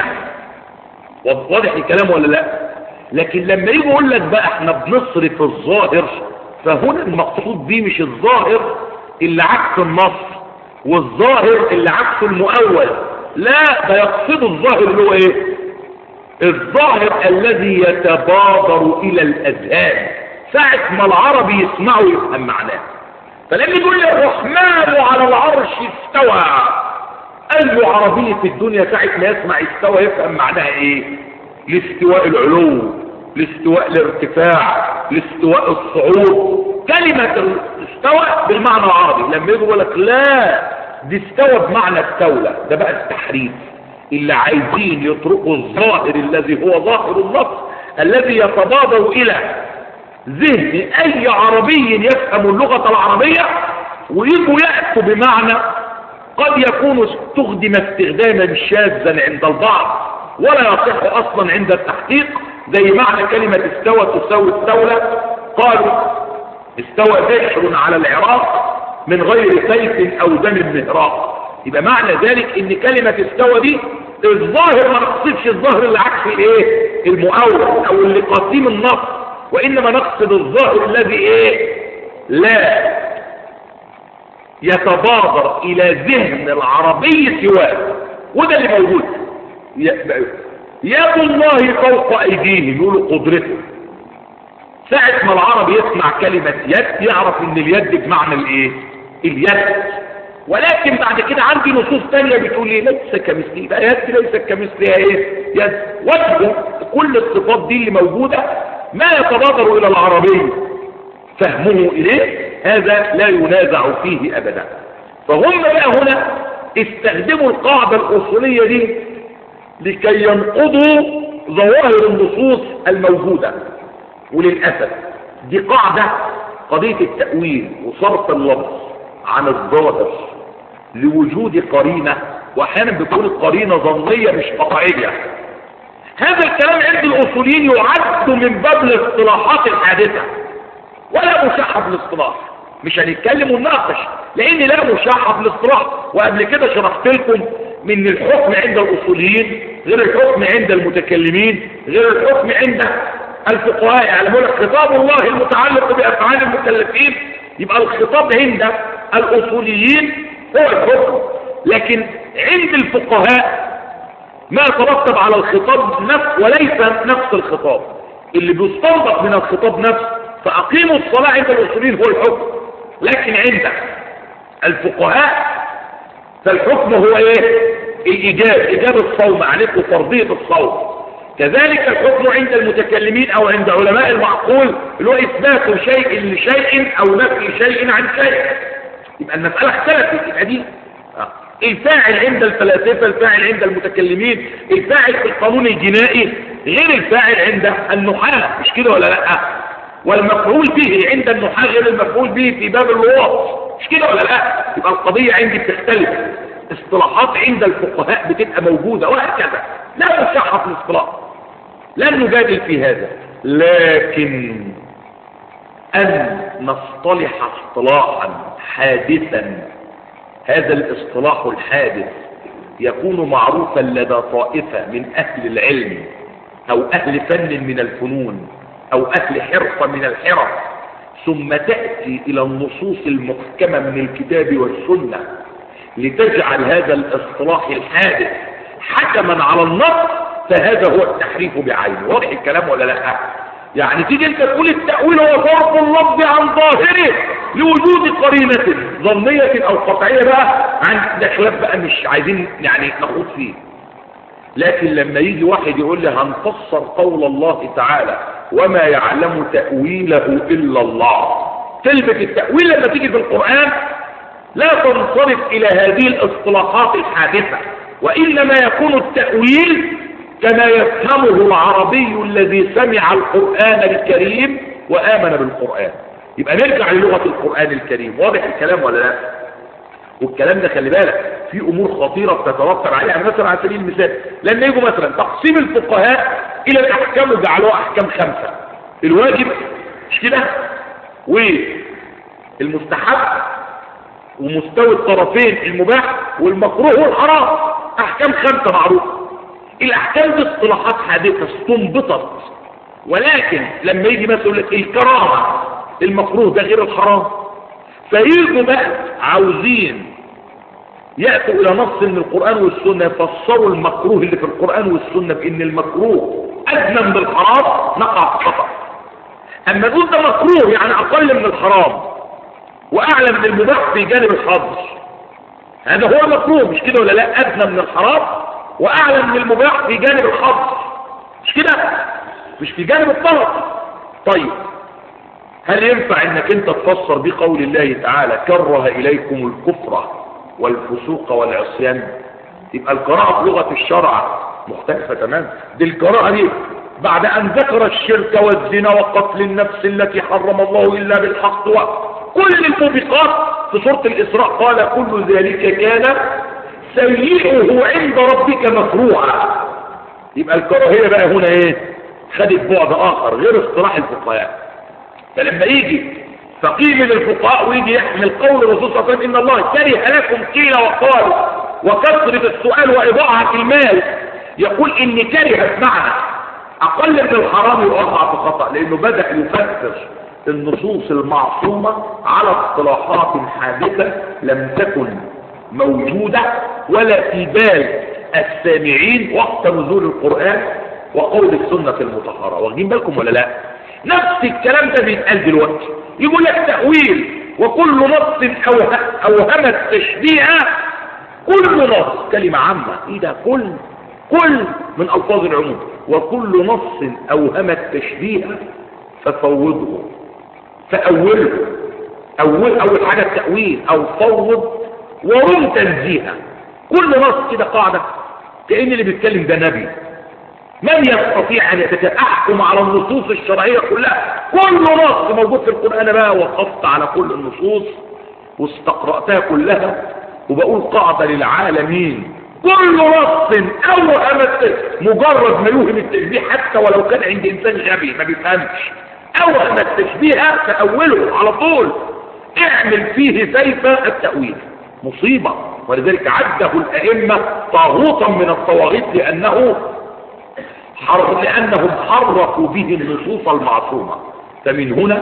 واضح الكلام ولا لا لكن لما يجي يقول لك بقى احنا بنصرف الظاهر فهنا المقصود بيه مش الظاهر اللي عكس النص والظاهر اللي عكس المؤول لا ده يقصد الظاهر اللي هو ايه الظاهر الذي يتبادر الى الاذهان ساعة ما العربي يسمعه يفهم معناه فلما يقول لي الرحمن على العرش استوى اي عربي في الدنيا ساعة ما يسمع استوى يفهم معناها ايه لاستواء العلو لاستواء الارتفاع لاستواء الصعود كلمة استوى بالمعنى العربي لما يقول لك لا دي استوى بمعنى استولى ده بقى التحريف اللي عايزين يتركوا الظاهر الذي هو ظاهر النص الذي يتبادر الى ذهن اي عربي يفهم اللغة العربية ويجوا يأتوا بمعنى قد يكون استخدم استخداما شاذا عند البعض ولا يصح اصلا عند التحقيق زي معنى كلمة استوى تساوي استولى قالوا استوى بشر على العراق من غير سيف او دم مهراق يبقى معنى ذلك ان كلمة استوى دي الظاهر ما نقصدش الظاهر اللي عكس ايه المؤول او اللي قاسم النص وانما نقصد الظاهر الذي ايه لا يتبادر الى ذهن العربي سواه وده اللي موجود يد الله فوق ايديهم يقولوا قدرته ساعة ما العربي يسمع كلمة يد يعرف ان اليد بمعنى الايه اليد ولكن بعد كده عندي نصوص تانية بتقول لي ليس كمثلي يبقى يد ليس كمثلها ايه يد وجه كل الصفات دي اللي موجودة ما يتبادر الى العربي فهمه اليه هذا لا ينازع فيه ابدا فهم بقى هنا استخدموا القاعدة الاصولية دي لكي ينقضوا ظواهر النصوص الموجودة وللأسف دي قاعدة قضية التأويل وصرف اللفظ عن الظاهر لوجود قرينة واحيانا بتكون القرينة ظنية مش واقعية هذا الكلام عند الاصوليين يعد من باب الاصطلاحات الحادثة ولا مشاحة في الاصطلاح مش هنتكلم ونناقش لان لا مشاحة في الاصطلاح وقبل كده شرحت لكم من الحكم عند الاصوليين غير الحكم عند المتكلمين غير الحكم عند الفقهاء يعلمون لك خطاب الله المتعلق بافعال المكلفين يبقى الخطاب عند الاصوليين هو الحكم لكن عند الفقهاء ما يترتب على الخطاب نفس وليس نفس الخطاب اللي بيستنبط من الخطاب نفسه فأقيموا الصلاة عند الأصولين هو الحكم لكن عند الفقهاء فالحكم هو ايه الإيجاب إيجاب الصوم عليكم فرضية الصوم كذلك الحكم عند المتكلمين أو عند علماء المعقول اللي هو إثبات شيء لشيء أو نفي شيء عن شيء يبقى المسألة اختلفت يبقى دي آه. الفاعل عند الفلاسفة الفاعل عند المتكلمين الفاعل في القانون الجنائي غير الفاعل عند النحاة مش كده ولا لا والمفعول به عند النحاة غير المفعول به في باب اللواط مش كده ولا لا يبقى القضية عندي بتختلف اصطلاحات عند الفقهاء بتبقى موجودة وهكذا لا مشحة في الاصطلاح لن نجادل في هذا لكن أن نصطلح اصطلاحا حادثا هذا الاصطلاح الحادث يكون معروفا لدى طائفة من أهل العلم أو أهل فن من الفنون أو أهل حرفة من الحرف ثم تأتي إلى النصوص المحكمة من الكتاب والسنة لتجعل هذا الاصطلاح الحادث حكما على النص فهذا هو التحريف بعينه واضح الكلام ولا لا يعني تيجي انت تقول التأويل هو صرف اللفظ عن ظاهره لوجود قرينة ظنية او قطعية بقى عن ده خلاف بقى مش عايزين يعني نخوض فيه لكن لما يجي واحد يقول لي هنفسر قول الله تعالى وما يعلم تأويله إلا الله كلمة التأويل لما تيجي في القرآن لا تنصرف إلى هذه الاصطلاحات الحادثة وإنما يكون التأويل كما يفهمه العربي الذي سمع القرآن الكريم وآمن بالقرآن يبقى نرجع للغة القرآن الكريم واضح الكلام ولا لا والكلام ده خلي بالك في امور خطيرة بتترتب عليها يعني مثلا على سبيل المثال لما يجوا مثلا تقسيم الفقهاء الى الاحكام وجعلوها احكام خمسة الواجب مش كده والمستحب ومستوى الطرفين المباح والمكروه والحرام احكام خمسة معروفة الاحكام دي اصطلاحات حادثة استنبطت ولكن لما يجي مثلا يقول لك الكراهة المكروه ده غير الحرام فيجوا بقى عاوزين يأتوا إلى نص من القرآن والسنة يفسروا المكروه اللي في القرآن والسنة بأن المكروه أدنى من الحرام نقع في خطأ أما نقول ده مكروه يعني أقل من الحرام وأعلى من المباح في جانب الحظ هذا هو المكروه مش كده ولا لا أدنى من الحرام وأعلى من المباح في جانب الحظ مش كده مش في جانب الطلب طيب هل ينفع انك انت تفسر بقول الله تعالى كره اليكم الكفر والفسوق والعصيان يبقى القراءة في لغة الشرع مختلفة تماما دي القراءة دي بعد ان ذكر الشرك والزنا وقتل النفس التي حرم الله الا بالحق وكل الموبقات في سورة الاسراء قال كل ذلك كان سيئه عند ربك مكروها يبقى الكراهية بقى هنا ايه خدت بعد اخر غير اصطلاح الفقهاء فلما يجي فقيه من الفقهاء ويجي يحمل قول الرسول صلى الله عليه وسلم ان الله كره لكم قيل وقال وكثرة السؤال واضاعة المال يقول ان كره معنى اقل من الحرام يوقع في خطأ لانه بدأ يفسر النصوص المعصومة على اصطلاحات حادثة لم تكن موجودة ولا في بال السامعين وقت نزول القرآن وقول السنة المطهرة واخدين بالكم ولا لا نفس الكلام ده بيتقال دلوقتي يقول لك تأويل وكل نص أوه... أوهمت تشبيها كل نص كلمة عامة ايه ده كل كل من ألفاظ العموم وكل نص أوهمت تشبيها ففوضه فأوله أول أول حاجة التأويل أو فوض ورم تنزيها كل نص كده قاعدة كأن اللي بيتكلم ده نبي من يستطيع أن يتحكم على النصوص الشرعية كلها كل نص موجود في القرآن بقى وقفت على كل النصوص واستقرأتها كلها وبقول قاعدة للعالمين كل نص أوهمت مجرد ما يوهم التشبيه حتى ولو كان عند إنسان غبي ما بيفهمش أوهم التشبيه فأوله على طول اعمل فيه سيف التأويل مصيبة ولذلك عده الأئمة طاغوتا من الطواغيت لأنه حر لأنهم حرفوا به النصوص المعصومة فمن هنا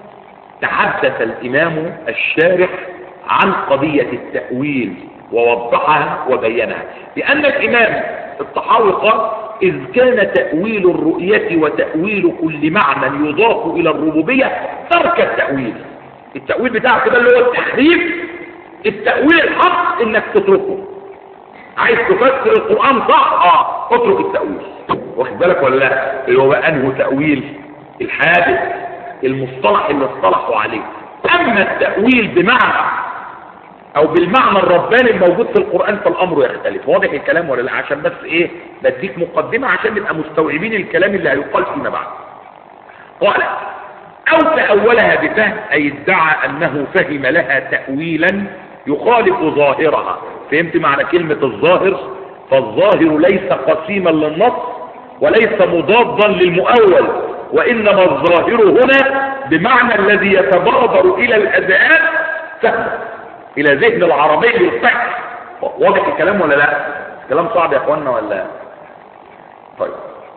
تحدث الإمام الشارح عن قضية التأويل ووضحها وبينها لأن الإمام الطحاوي قال إذ كان تأويل الرؤية وتأويل كل معنى يضاف إلى الربوبية ترك التأويل التأويل بتاعك ده اللي هو التحريف التأويل الحق إنك تتركه عايز تفسر القرآن صح اه اترك التأويل واخد بالك ولا لا اللي هو بقى انه تأويل الحادث المصطلح اللي اصطلحوا عليه اما التأويل بمعنى او بالمعنى الرباني الموجود في القرآن فالامر يختلف واضح الكلام ولا لا عشان بس ايه بديك مقدمة عشان نبقى مستوعبين الكلام اللي هيقال فيما بعد قال او تأولها بفهم اي ادعى انه فهم لها تأويلا يخالف ظاهرها فهمت معنى كلمة الظاهر فالظاهر ليس قسيما للنص وليس مضادا للمؤول وإنما الظاهر هنا بمعنى الذي يتبادر إلى الأذهان فهم إلى ذهن العربي بالفهم واضح الكلام ولا لا كلام صعب يا اخوانا ولا طيب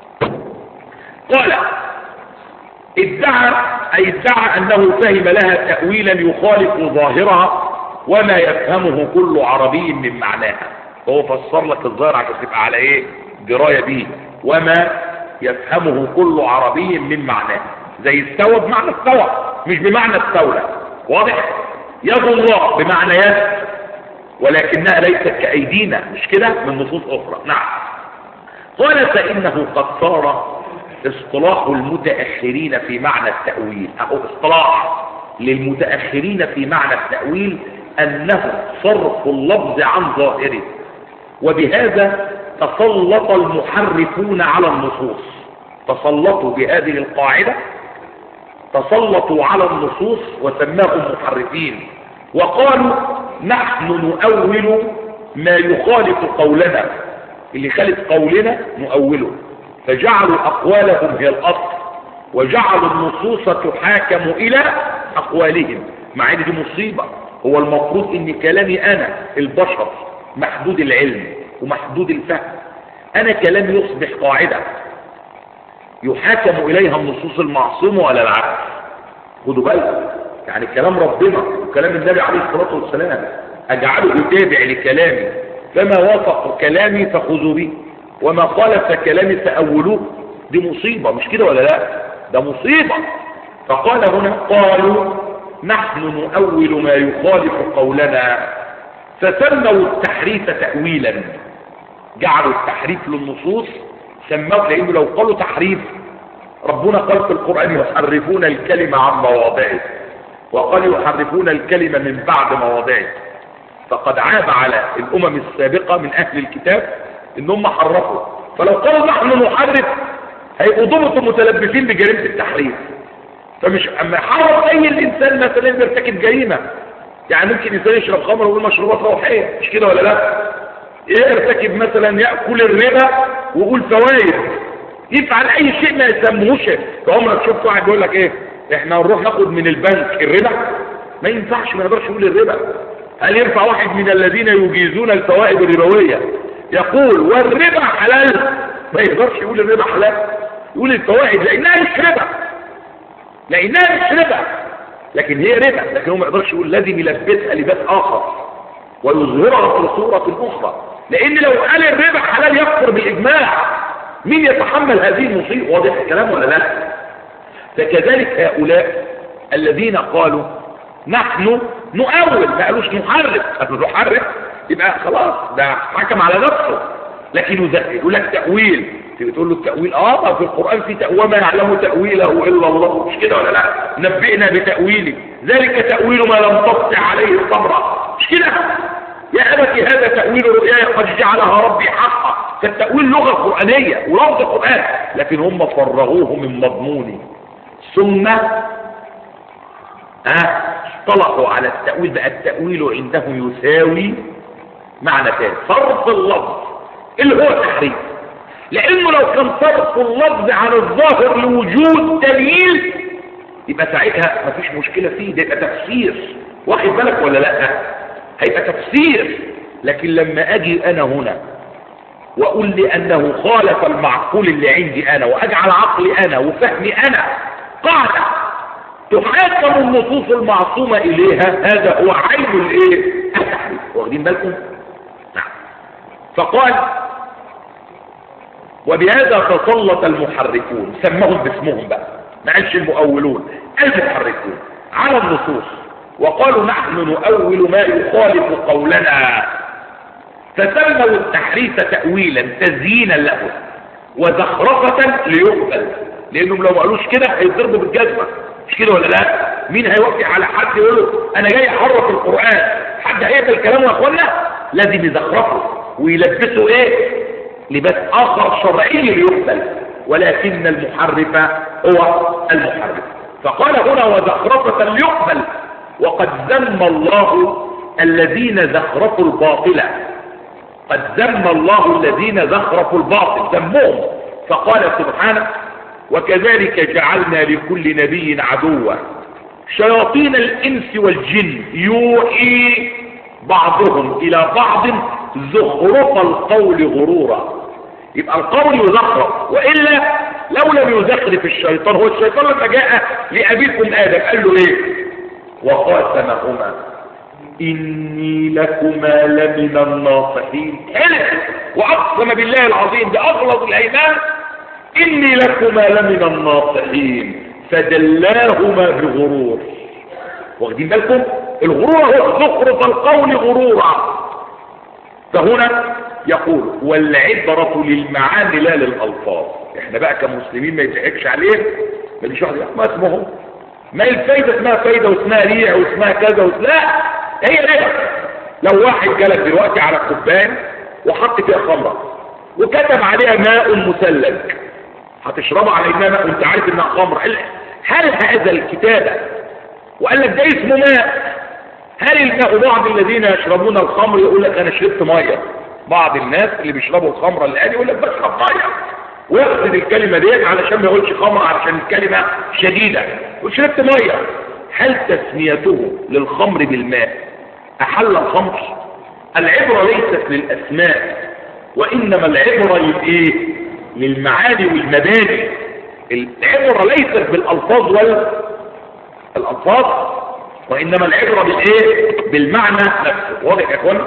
قال ادعى أي ادعى أنه فهم لها تأويلا يخالف ظاهرها وما يفهمه كل عربي من معناها فهو فسر لك الظاهر عشان تبقى على ايه درايه به وما يفهمه كل عربي من معناه زي استوى بمعنى استوى مش بمعنى استولى واضح يد الله بمعنى يد ولكنها ليست كأيدينا مش كده من نصوص أخرى نعم قال فإنه قد صار اصطلاح المتأخرين في معنى التأويل أو اصطلاح للمتأخرين في معنى التأويل أنه صرف اللفظ عن ظاهره وبهذا تسلط المحرفون على النصوص تسلطوا بهذه القاعدة تسلطوا على النصوص وسماهم محرفين وقالوا نحن نؤول ما يخالف قولنا اللي خالف قولنا نؤوله فجعلوا أقوالهم هي الأصل وجعلوا النصوص تحاكم إلى أقوالهم مع ان دي مصيبة هو المفروض ان كلامي انا البشر محدود العلم ومحدود الفهم انا كلامي يصبح قاعدة يحاكم اليها النصوص المعصومة ولا العكس خدوا بالك يعني كلام ربنا وكلام النبي عليه الصلاة والسلام اجعله يتابع لكلامي فما وافق كلامي فخذوا به وما خالف كلامي فأولوه دي مصيبة مش كده ولا لا ده مصيبة فقال هنا قالوا نحن نؤول ما يخالف قولنا فسموا التحريف تأويلا جعلوا التحريف للنصوص سموه لأنه لو قالوا تحريف ربنا قال في القرآن يحرفون الكلمة عن مواضعه وقال يحرفون الكلمة من بعد مواضعه فقد عاب على الأمم السابقة من أهل الكتاب إنهم حرفوا فلو قالوا نحن نحرف هيبقوا ضبطوا متلبسين بجريمة التحريف فمش اما حرم اي الانسان مثلا يرتكب جريمة يعني ممكن انسان يشرب خمر ويقول مشروبات روحية مش كده ولا لا يرتكب مثلا يأكل الربا ويقول فوائد يفعل اي شيء ما يسموهوش فعمرك شفت واحد يقول لك ايه احنا نروح ناخد من البنك الربا ما ينفعش ما يقدرش يقول الربا هل ينفع واحد من الذين يجيزون الفوائد الربوية يقول والربا حلال ما يقدرش يقول الربا حلال يقول الفوائد لانها مش ربا لانها مش ربا لكن هي ربا لكن هو ما يقدرش يقول لازم يلبسها لباس اخر ويظهرها في صورة اخرى لان لو قال الربا حلال يكفر بالاجماع مين يتحمل هذه المصيبة واضح الكلام ولا لا فكذلك هؤلاء الذين قالوا نحن نؤول ما قالوش نحرف قالوا نحرف يبقى خلاص ده حكم على نفسه لكن يزهد يقول لك تأويل تقول له التأويل اه في القرآن في تأويل ما يعلم تأويله إلا الله مش كده ولا لا نبئنا بتأويله ذلك تأويل ما لم تستطع عليه صبرا مش كده يا أبتي هذا تأويل رؤياي قد جعلها ربي حقا فالتأويل لغة قرآنية ولفظ قرآن لكن هم فرغوه من مضمونه ثم ها اصطلحوا على التأويل بقى التأويل عنده يساوي معنى ثاني صرف اللفظ اللي هو التحريف لانه لو كان صرف اللفظ عن الظاهر لوجود دليل يبقى ساعتها مفيش مشكلة فيه ده يبقى تفسير واخد بالك ولا لا هيبقى تفسير لكن لما اجي انا هنا واقول لي انه خالف المعقول اللي عندي انا واجعل عقلي انا وفهمي انا قاعدة تحاكم النصوص المعصومة اليها هذا هو عين الايه التحريف واخدين بالكم نعم فقال وبهذا تسلط المحرفون سمهم باسمهم بقى ما قالش المؤولون المحرفون على النصوص وقالوا نحن نؤول ما يخالف قولنا فسموا التحريف تأويلا تزيينا له وزخرفة ليقبل لانهم لو ما قالوش كده هيضربوا بالجزمة مش كده ولا لا مين هيوافق على حد يقول له انا جاي احرف القرآن حد هيقبل كلامه يا اخوانا لازم يزخرفه ويلبسه ايه لباس اخر شرعي ليقبل ولكن المحرف هو المحرف فقال هنا وزخرفة ليقبل وقد ذم الله الذين زخرفوا الباطل قد ذم الله الذين زخرفوا الباطل ذمهم فقال سبحانه وكذلك جعلنا لكل نبي عدوا شياطين الانس والجن يوحي بعضهم الى بعض زخرف القول غرورا يبقى القول يزخرف والا لو لم يزخرف الشيطان هو الشيطان لما جاء لابيكم ادم قال له ايه وقاسمهما إني لكما لمن الناصحين حلف وأقسم بالله العظيم بأغلظ الأيمان إني لكما لمن الناصحين فدلاهما بغرور واخدين بالكم الغرور هو زخرف القول غرورا فهنا يقول والعبرة للمعاني لا للألفاظ احنا بقى كمسلمين ما يضحكش عليه ما ليش واحد ما اسمهم ما الفايدة اسمها فايدة واسمها ريع واسمها كذا واسمها لا هي ريع لو واحد جالك دلوقتي على كوبايه وحط فيها خمرة وكتب عليها ماء مثلج هتشربها على انها ماء وانت عارف انها خمر هل هذا الكتابة وقال لك ده اسمه ماء هل الماء بعض الذين يشربون الخمر يقول لك انا شربت ميه بعض الناس اللي بيشربوا الخمره الان يقول لك بشرب ميه ويقصد الكلمه ديت علشان ما يقولش خمر علشان الكلمه شديده وشربت ميه هل تسميته للخمر بالماء احل الخمر العبره ليست للاسماء وانما العبره للايه للمعاني والمباني العبره ليست بالالفاظ ولا الالفاظ وانما العبره بالايه بالمعنى نفسه واضح يا اخوان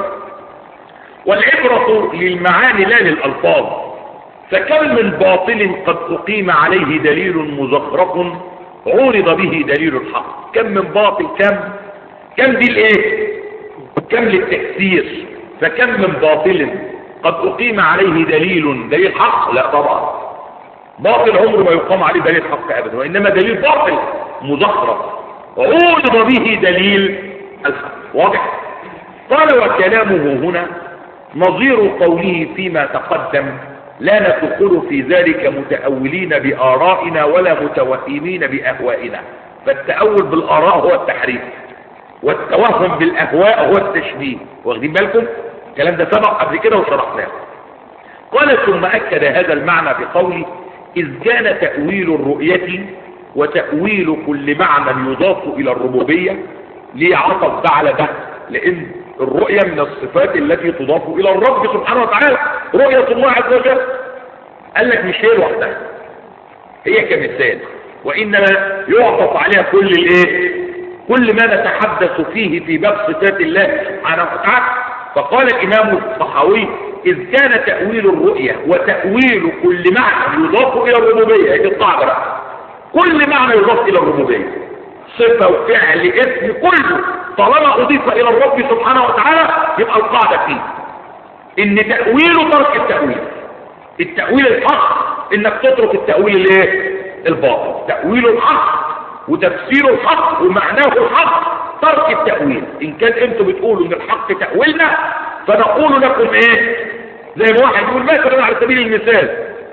والعبره للمعاني لا للالفاظ فكم من باطل قد اقيم عليه دليل مزخرف عورض به دليل الحق كم من باطل كم كم دي الايه كم للتكسير فكم من باطل قد اقيم عليه دليل دليل حق لا طبعا باطل عمره ما يقام عليه دليل حق ابدا وانما دليل باطل مزخرف عورض به دليل الحق واضح قال وكلامه هنا نظير قوله فيما تقدم لا ندخل في ذلك متأولين بآرائنا ولا متوهمين بأهوائنا فالتأول بالآراء هو التحريف والتوهم بالأهواء هو التشبيه واخدين بالكم الكلام ده سبق قبل كده وشرحناه قال ثم أكد هذا المعنى بقوله إذ كان تأويل الرؤية وتأويل كل معنى يضاف إلى الربوبية ليه عطف ده على ده لأن الرؤية من الصفات التي تضاف إلى الرب سبحانه وتعالى رؤية الله عز وجل قال لك مش هي لوحدها هي كمثال وإنما يعطف عليها كل الايه كل ما نتحدث فيه في باب صفات الله سبحانه وتعالى فقال الإمام الصحاوي إذ كان تأويل الرؤية وتأويل كل معنى يضاف إلى الربوبية هذه القاعدة كل معنى يضاف إلى الربوبية صفة وفعل اسم كله طالما أضيف إلى الرب سبحانه وتعالى يبقى القاعدة فيه إن تأويله ترك التأويل التأويل الحق إنك تترك التأويل الايه الباطل تأويل الحق وتفسير الحق ومعناه الحق ترك التأويل إن كان أنتم بتقولوا إن الحق تأويلنا فنقول لكم إيه زي ما واحد يقول مثلا على سبيل المثال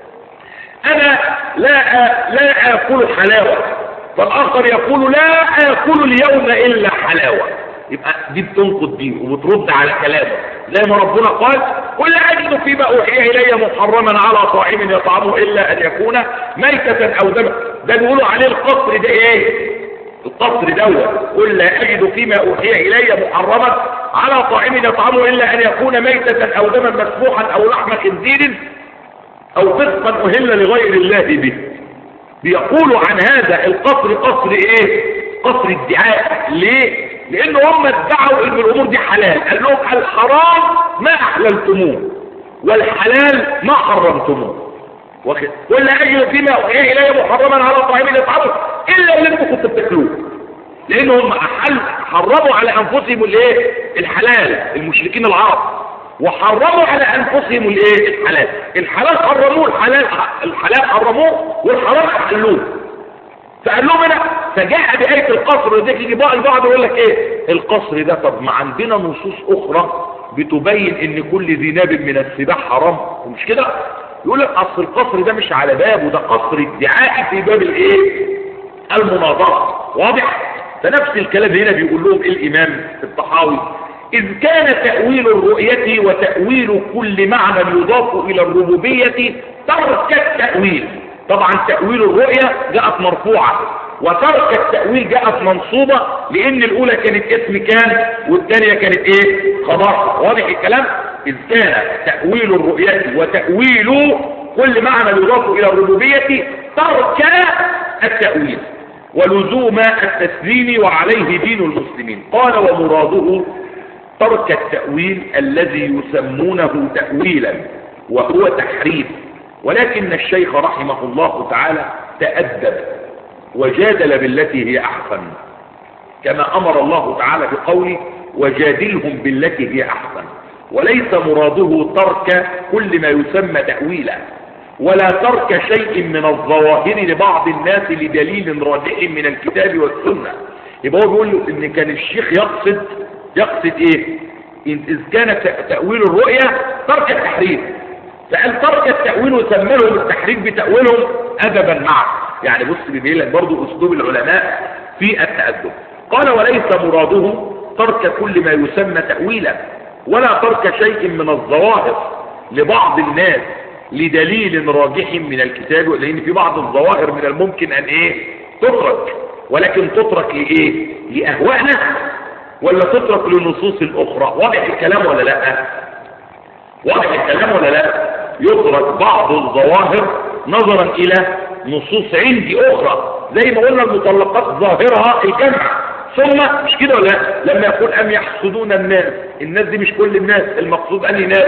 أنا لا لا آكل حلاوة فالآخر يقول لا آكل اليوم إلا حلاوة يبقى دي بتنقض دي وبترد على كلامه زي ما ربنا قال قل أجد فيما أوحي إلي محرما على طاعم يطعمه إلا أن يكون ميتة أو دما ده بيقولوا عليه القصر ده إيه القصر دوت قل لا أجد فيما أوحي إلي محرما على طاعم يطعمه إلا أن يكون ميتة أو دما مسفوحا أو لحم خنزير أو فسقا أهل لغير الله به بيقولوا عن هذا القصر قصر ايه قصر ادعاء ليه لان هم ادعوا ان الامور دي حلال قال لهم الحرام ما احللتموه والحلال ما حرمتموه واخد ولا اجد فيما اوحي الي محرما على طعام يطعمه الا اللي انتم كنتوا بتاكلوه لان هم أحل حرموا على انفسهم الايه الحلال المشركين العرب وحرموا على انفسهم الايه الحلال الحلال حرموه الحلال الحلال حرموه والحرام حلوه فقال لهم هنا فجاء بآية القصر وديك يجي بقى البعض يقول لك ايه القصر ده طب ما عندنا نصوص اخرى بتبين ان كل ذي ناب من السباح حرام مش كده يقول لك اصل القصر ده مش على باب وده قصر ادعائي في باب الايه المناظرة واضح فنفس الكلام هنا بيقول لهم الامام الطحاوي إذ كان تأويل الرؤية وتأويل كل معنى يضاف إلى الربوبية ترك التأويل طبعا تأويل الرؤية جاءت مرفوعة وترك التأويل جاءت منصوبة لأن الأولى كانت اسم كان والثانية كانت إيه خبر واضح الكلام إذ كان تأويل الرؤية وتأويل كل معنى يضاف إلى الربوبية ترك التأويل ولزوم التسليم وعليه دين المسلمين قال ومراده ترك التأويل الذي يسمونه تأويلا وهو تحريف ولكن الشيخ رحمه الله تعالى تأدب وجادل بالتي هي أحسن كما أمر الله تعالى بقوله وجادلهم بالتي هي أحسن وليس مراده ترك كل ما يسمى تأويلا ولا ترك شيء من الظواهر لبعض الناس لدليل راجع من الكتاب والسنة يبقى هو بيقول له ان كان الشيخ يقصد يقصد ايه إذ كان تأويل الرؤية ترك التحريف فقال ترك التأويل وسمى لهم التحريف بتأويلهم أدبا معه يعني بص بيبين لك برضه أسلوب العلماء في التأدب قال وليس مراده ترك كل ما يسمى تأويلا ولا ترك شيء من الظواهر لبعض الناس لدليل راجح من الكتاب لأن في بعض الظواهر من الممكن أن إيه تترك ولكن تترك لإيه لأهوائنا ولا تترك لنصوص الأخرى واضح الكلام ولا لا واضح الكلام ولا لا يترك بعض الظواهر نظرا إلى نصوص عندي أخرى زي ما قلنا المطلقات ظاهرها الجمع ثم مش كده ولا لا لما يقول أم يحسدون الناس الناس دي مش كل الناس المقصود أني ناس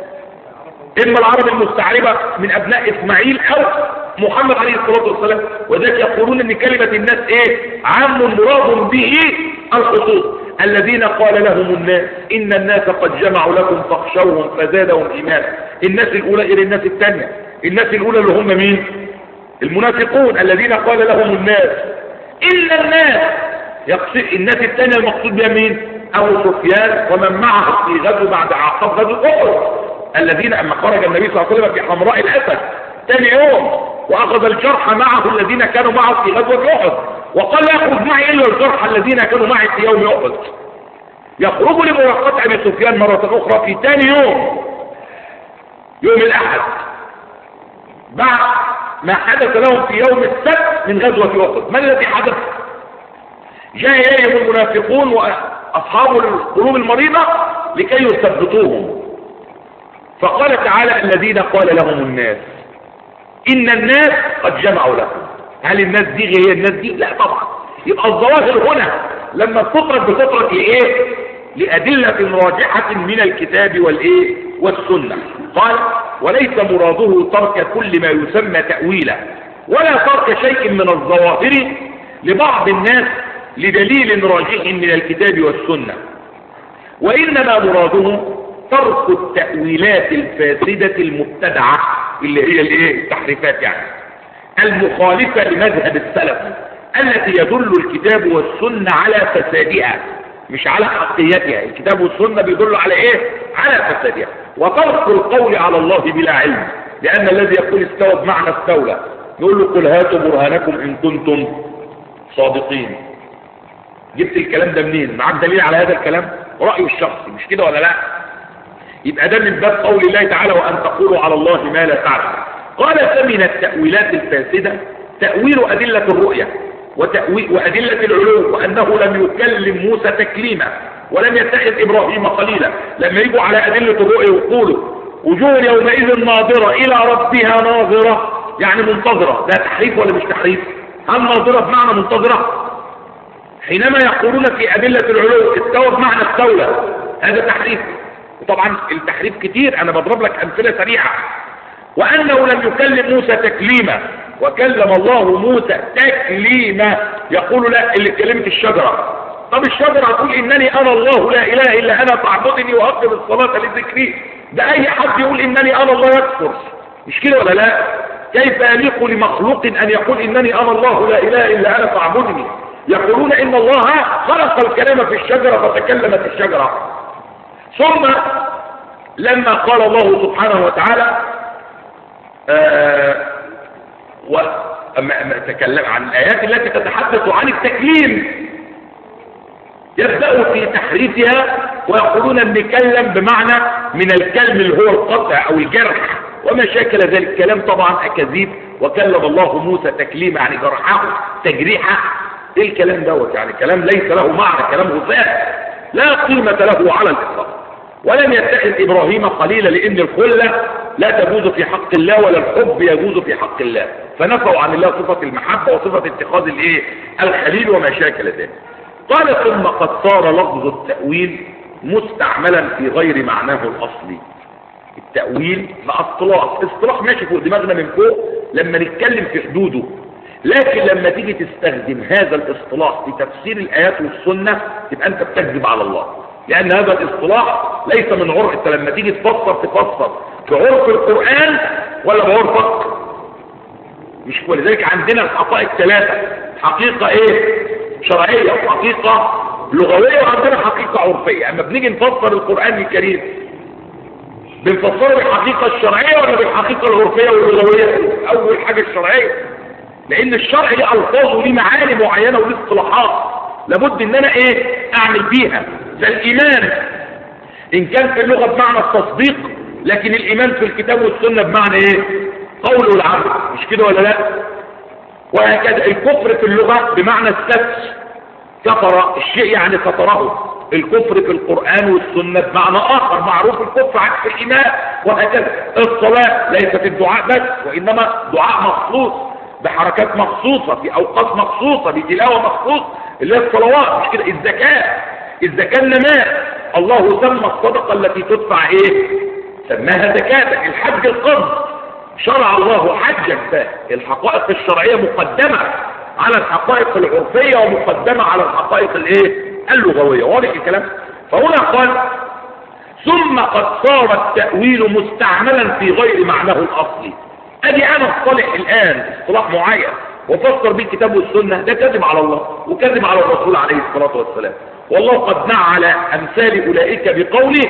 إما العرب المستعربة من أبناء إسماعيل أو محمد عليه الصلاة والسلام وذلك يقولون أن كلمة الناس إيه عام مراد به الخصوص الذين قال لهم الناس إن الناس قد جمعوا لكم فاخشوهم فزادهم إيمانا الناس الأولى غير الناس الثانية الناس الأولى اللي هم مين المنافقون الذين قال لهم الناس إن الناس يقصد الناس الثانية المقصود بها مين أبو سفيان ومن معه في غزو بعد عقاب غزو أحد الذين أما خرج النبي صلى الله عليه وسلم في حمراء الأسد ثاني يوم وأخذ الجرح معه الذين كانوا معه في غزوة أحد وقال لا يخرج معي إلا الجرح الذين كانوا معي في يوم أحد يخرج لملاقاة أبي سفيان مرة أخرى في ثاني يوم يوم الأحد بعد ما حدث لهم في يوم السبت من غزوة أحد ما الذي حدث جاء إليهم المنافقون وأصحاب القلوب المريضة لكي يثبتوهم فقال تعالى الذين قال لهم الناس إن الناس قد جمعوا لكم هل الناس دي هي الناس دي لا طبعا يبقى الظواهر هنا لما بتترك بتترك لإيه لأدلة راجحة من الكتاب والإيه والسنة قال وليس مراده ترك كل ما يسمى تأويلا ولا ترك شيء من الظواهر لبعض الناس لدليل راجح من الكتاب والسنة وإنما مراده ترك التأويلات الفاسدة المبتدعة اللي هي الايه التحريفات يعني المخالفة لمذهب السلف التي يدل الكتاب والسنة على فسادها مش على حقيتها الكتاب والسنة بيدل على ايه على فسادها وترك القول على الله بلا علم لأن الذي يقول استوى بمعنى استولى يقول له قل هاتوا برهانكم إن كنتم صادقين جبت الكلام ده منين معاك دليل على هذا الكلام رأيه الشخصي مش كده ولا لا يبقى ده من باب قول الله تعالى وأن تقولوا على الله ما لا تعلم قال فمن التأويلات الفاسدة تأويل أدلة الرؤية وتأويل وأدلة العلو وأنه لم يكلم موسى تكليما ولم يتخذ إبراهيم خليلا لما يجوا على أدلة الرؤية ويقولوا وجوه يومئذ ناظرة إلى ربها ناظرة يعني منتظرة ده تحريف ولا مش تحريف هل ناظرة بمعنى منتظرة حينما يقولون في أدلة العلو استوى بمعنى استولى هذا تحريف وطبعا التحريف كتير انا بضرب لك امثله سريعه وأنه لم يكلم موسى تكليما وكلم الله موسى تكليما يقول لا اللي كلمت الشجرة طب الشجرة هتقول إنني أنا الله لا إله إلا أنا فاعبدني وأقم الصلاة لذكري ده أي حد يقول إنني أنا الله يكفر مش كده ولا لا كيف يليق لمخلوق أن يقول إنني أنا الله لا إله إلا أنا فاعبدني يقولون إن الله خلق الكلام في الشجرة فتكلمت الشجرة ثم لما قال الله سبحانه وتعالى آه تكلم عن الآيات التي تتحدث عن التكليم يبدأ في تحريفها ويقولون ان نكلم بمعنى من الكلم اللي هو القطع او الجرح وما شاكل ذلك الكلام طبعا اكاذيب وكلم الله موسى تكليما يعني جرحه تجريحه ايه الكلام دوت يعني كلام ليس له معنى كلام غثاء لا قيمة له على الاطلاق ولم يتخذ ابراهيم خليلا لان الخلة لا تجوز في حق الله ولا الحب يجوز في حق الله فنفوا عن الله صفة المحبة وصفة اتخاذ الايه الخليل وما شاكل ذلك قال ثم قد صار لفظ التأويل مستعملا في غير معناه الأصلي التأويل مع اصطلاح اصطلاح ماشي فوق دماغنا من فوق لما نتكلم في حدوده لكن لما تيجي تستخدم هذا الاصطلاح في تفسير الآيات والسنة تبقى أنت بتكذب على الله لأن هذا الاصطلاح ليس من عرف أنت لما تيجي تفسر تفسر بعرف القرآن ولا بعرفك مش ولذلك عندنا الحقائق ثلاثة حقيقة ايه شرعية وحقيقة لغوية وعندنا حقيقة عرفية اما بنيجي نفسر القرآن الكريم بنفسره بالحقيقة الشرعية ولا بالحقيقة العرفية واللغوية اول حاجة الشرعية لان الشرع ليه الفاظ وليه معاني معينة وليه اصطلاحات لابد ان انا ايه اعمل بيها فالايمان ان كان في اللغة بمعنى التصديق لكن الايمان في الكتاب والسنة بمعنى ايه قول والعمل مش كده ولا لا وهكذا الكفر في اللغة بمعنى الستر كفر الشيء يعني ستره الكفر في القرآن والسنة بمعنى آخر معروف الكفر عكس الإيمان وهكذا الصلاة ليست الدعاء بس وإنما دعاء مخصوص بحركات مخصوصة في أوقات مخصوصة بتلاوة مخصوص اللي هي الصلوات مش كده الزكاة الزكاة النماء الله سمى الصدقة التي تدفع ايه سماها زكاة الحج القرض شرع الله حجا فالحقائق الشرعية مقدمة على الحقائق العرفية ومقدمة على الحقائق الايه اللغوية واضح الكلام فهنا قال ثم قد صار التأويل مستعملا في غير معناه الأصلي ادي انا اصطلح الان اصطلاح معين وفسر به الكتاب والسنة ده كذب على الله وكذب على الرسول عليه الصلاة والسلام والله قد نعى على امثال اولئك بقوله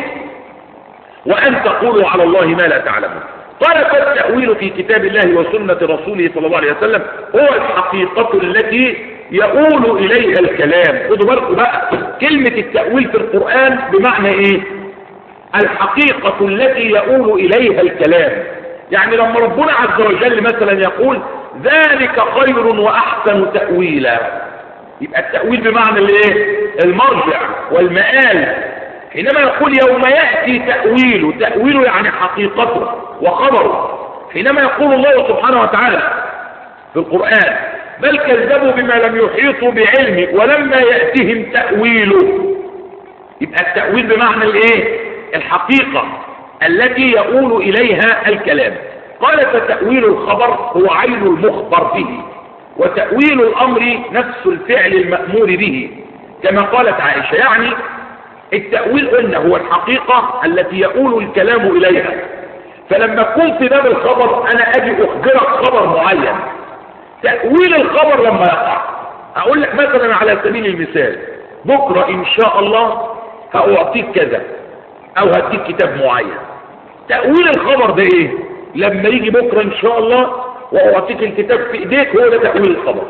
وان تقولوا على الله ما لا تعلمون قال فالتأويل في كتاب الله وسنة رسوله صلى الله عليه وسلم هو الحقيقة التي يقول إليها الكلام خدوا بالكم بقى كلمة التأويل في القرآن بمعنى ايه الحقيقة التي يقول إليها الكلام يعني لما ربنا عز وجل مثلا يقول ذلك خير وأحسن تأويلا يبقى التأويل بمعنى الايه المرجع والمآل حينما يقول يوم يأتي تأويله تأويله يعني حقيقته وخبره حينما يقول الله سبحانه وتعالى في القرآن بل كذبوا بما لم يحيطوا بعلمه ولما يأتهم تأويله يبقى التأويل بمعنى الايه الحقيقة التي يقول إليها الكلام قال فتأويل الخبر هو عين المخبر به وتأويل الأمر نفس الفعل المأمور به كما قالت عائشة يعني التأويل قلنا هو الحقيقة التي يقول الكلام إليها فلما أكون في باب الخبر أنا أجي أخبرك خبر معين تأويل الخبر لما يقع أقول لك مثلا على سبيل المثال بكرة إن شاء الله هأعطيك كذا أو هديك كتاب معين تأويل الخبر ده إيه لما يجي بكرة إن شاء الله وأعطيك الكتاب في إيديك هو ده تأويل الخبر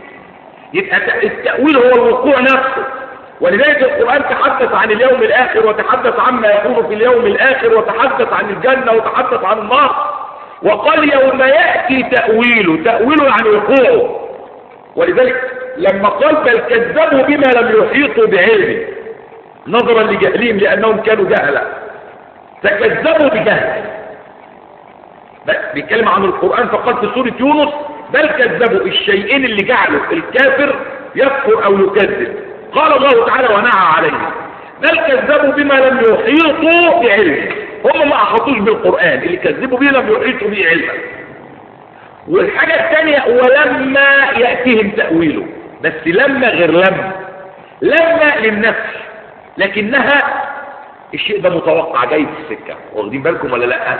يبقى التأويل هو الوقوع نفسه ولذلك القرآن تحدث عن اليوم الآخر وتحدث عما يكون في اليوم الآخر وتحدث عن الجنة وتحدث عن النار وقال يوم يأتي تأويله تأويله يعني وقوعه ولذلك لما قال بل كذبوا بما لم يحيطوا بعلمه نظرا لجهلهم لأنهم كانوا جهلا فكذبوا بجهل بيتكلم عن القرآن فقال في سورة يونس بل كذبوا الشيئين اللي جعلوا الكافر يكفر أو يكذب قال الله تعالى ونعى عليه بل كذبوا بما لم يحيطوا بعلمه هم ما احاطوش بالقرآن اللي كذبوا به لم يحيطوا به علما والحاجة الثانية ولما يأتيهم تأويله بس لما غير لما لما للنفس لكنها الشيء ده متوقع جاي في السكة واخدين بالكم ولا لا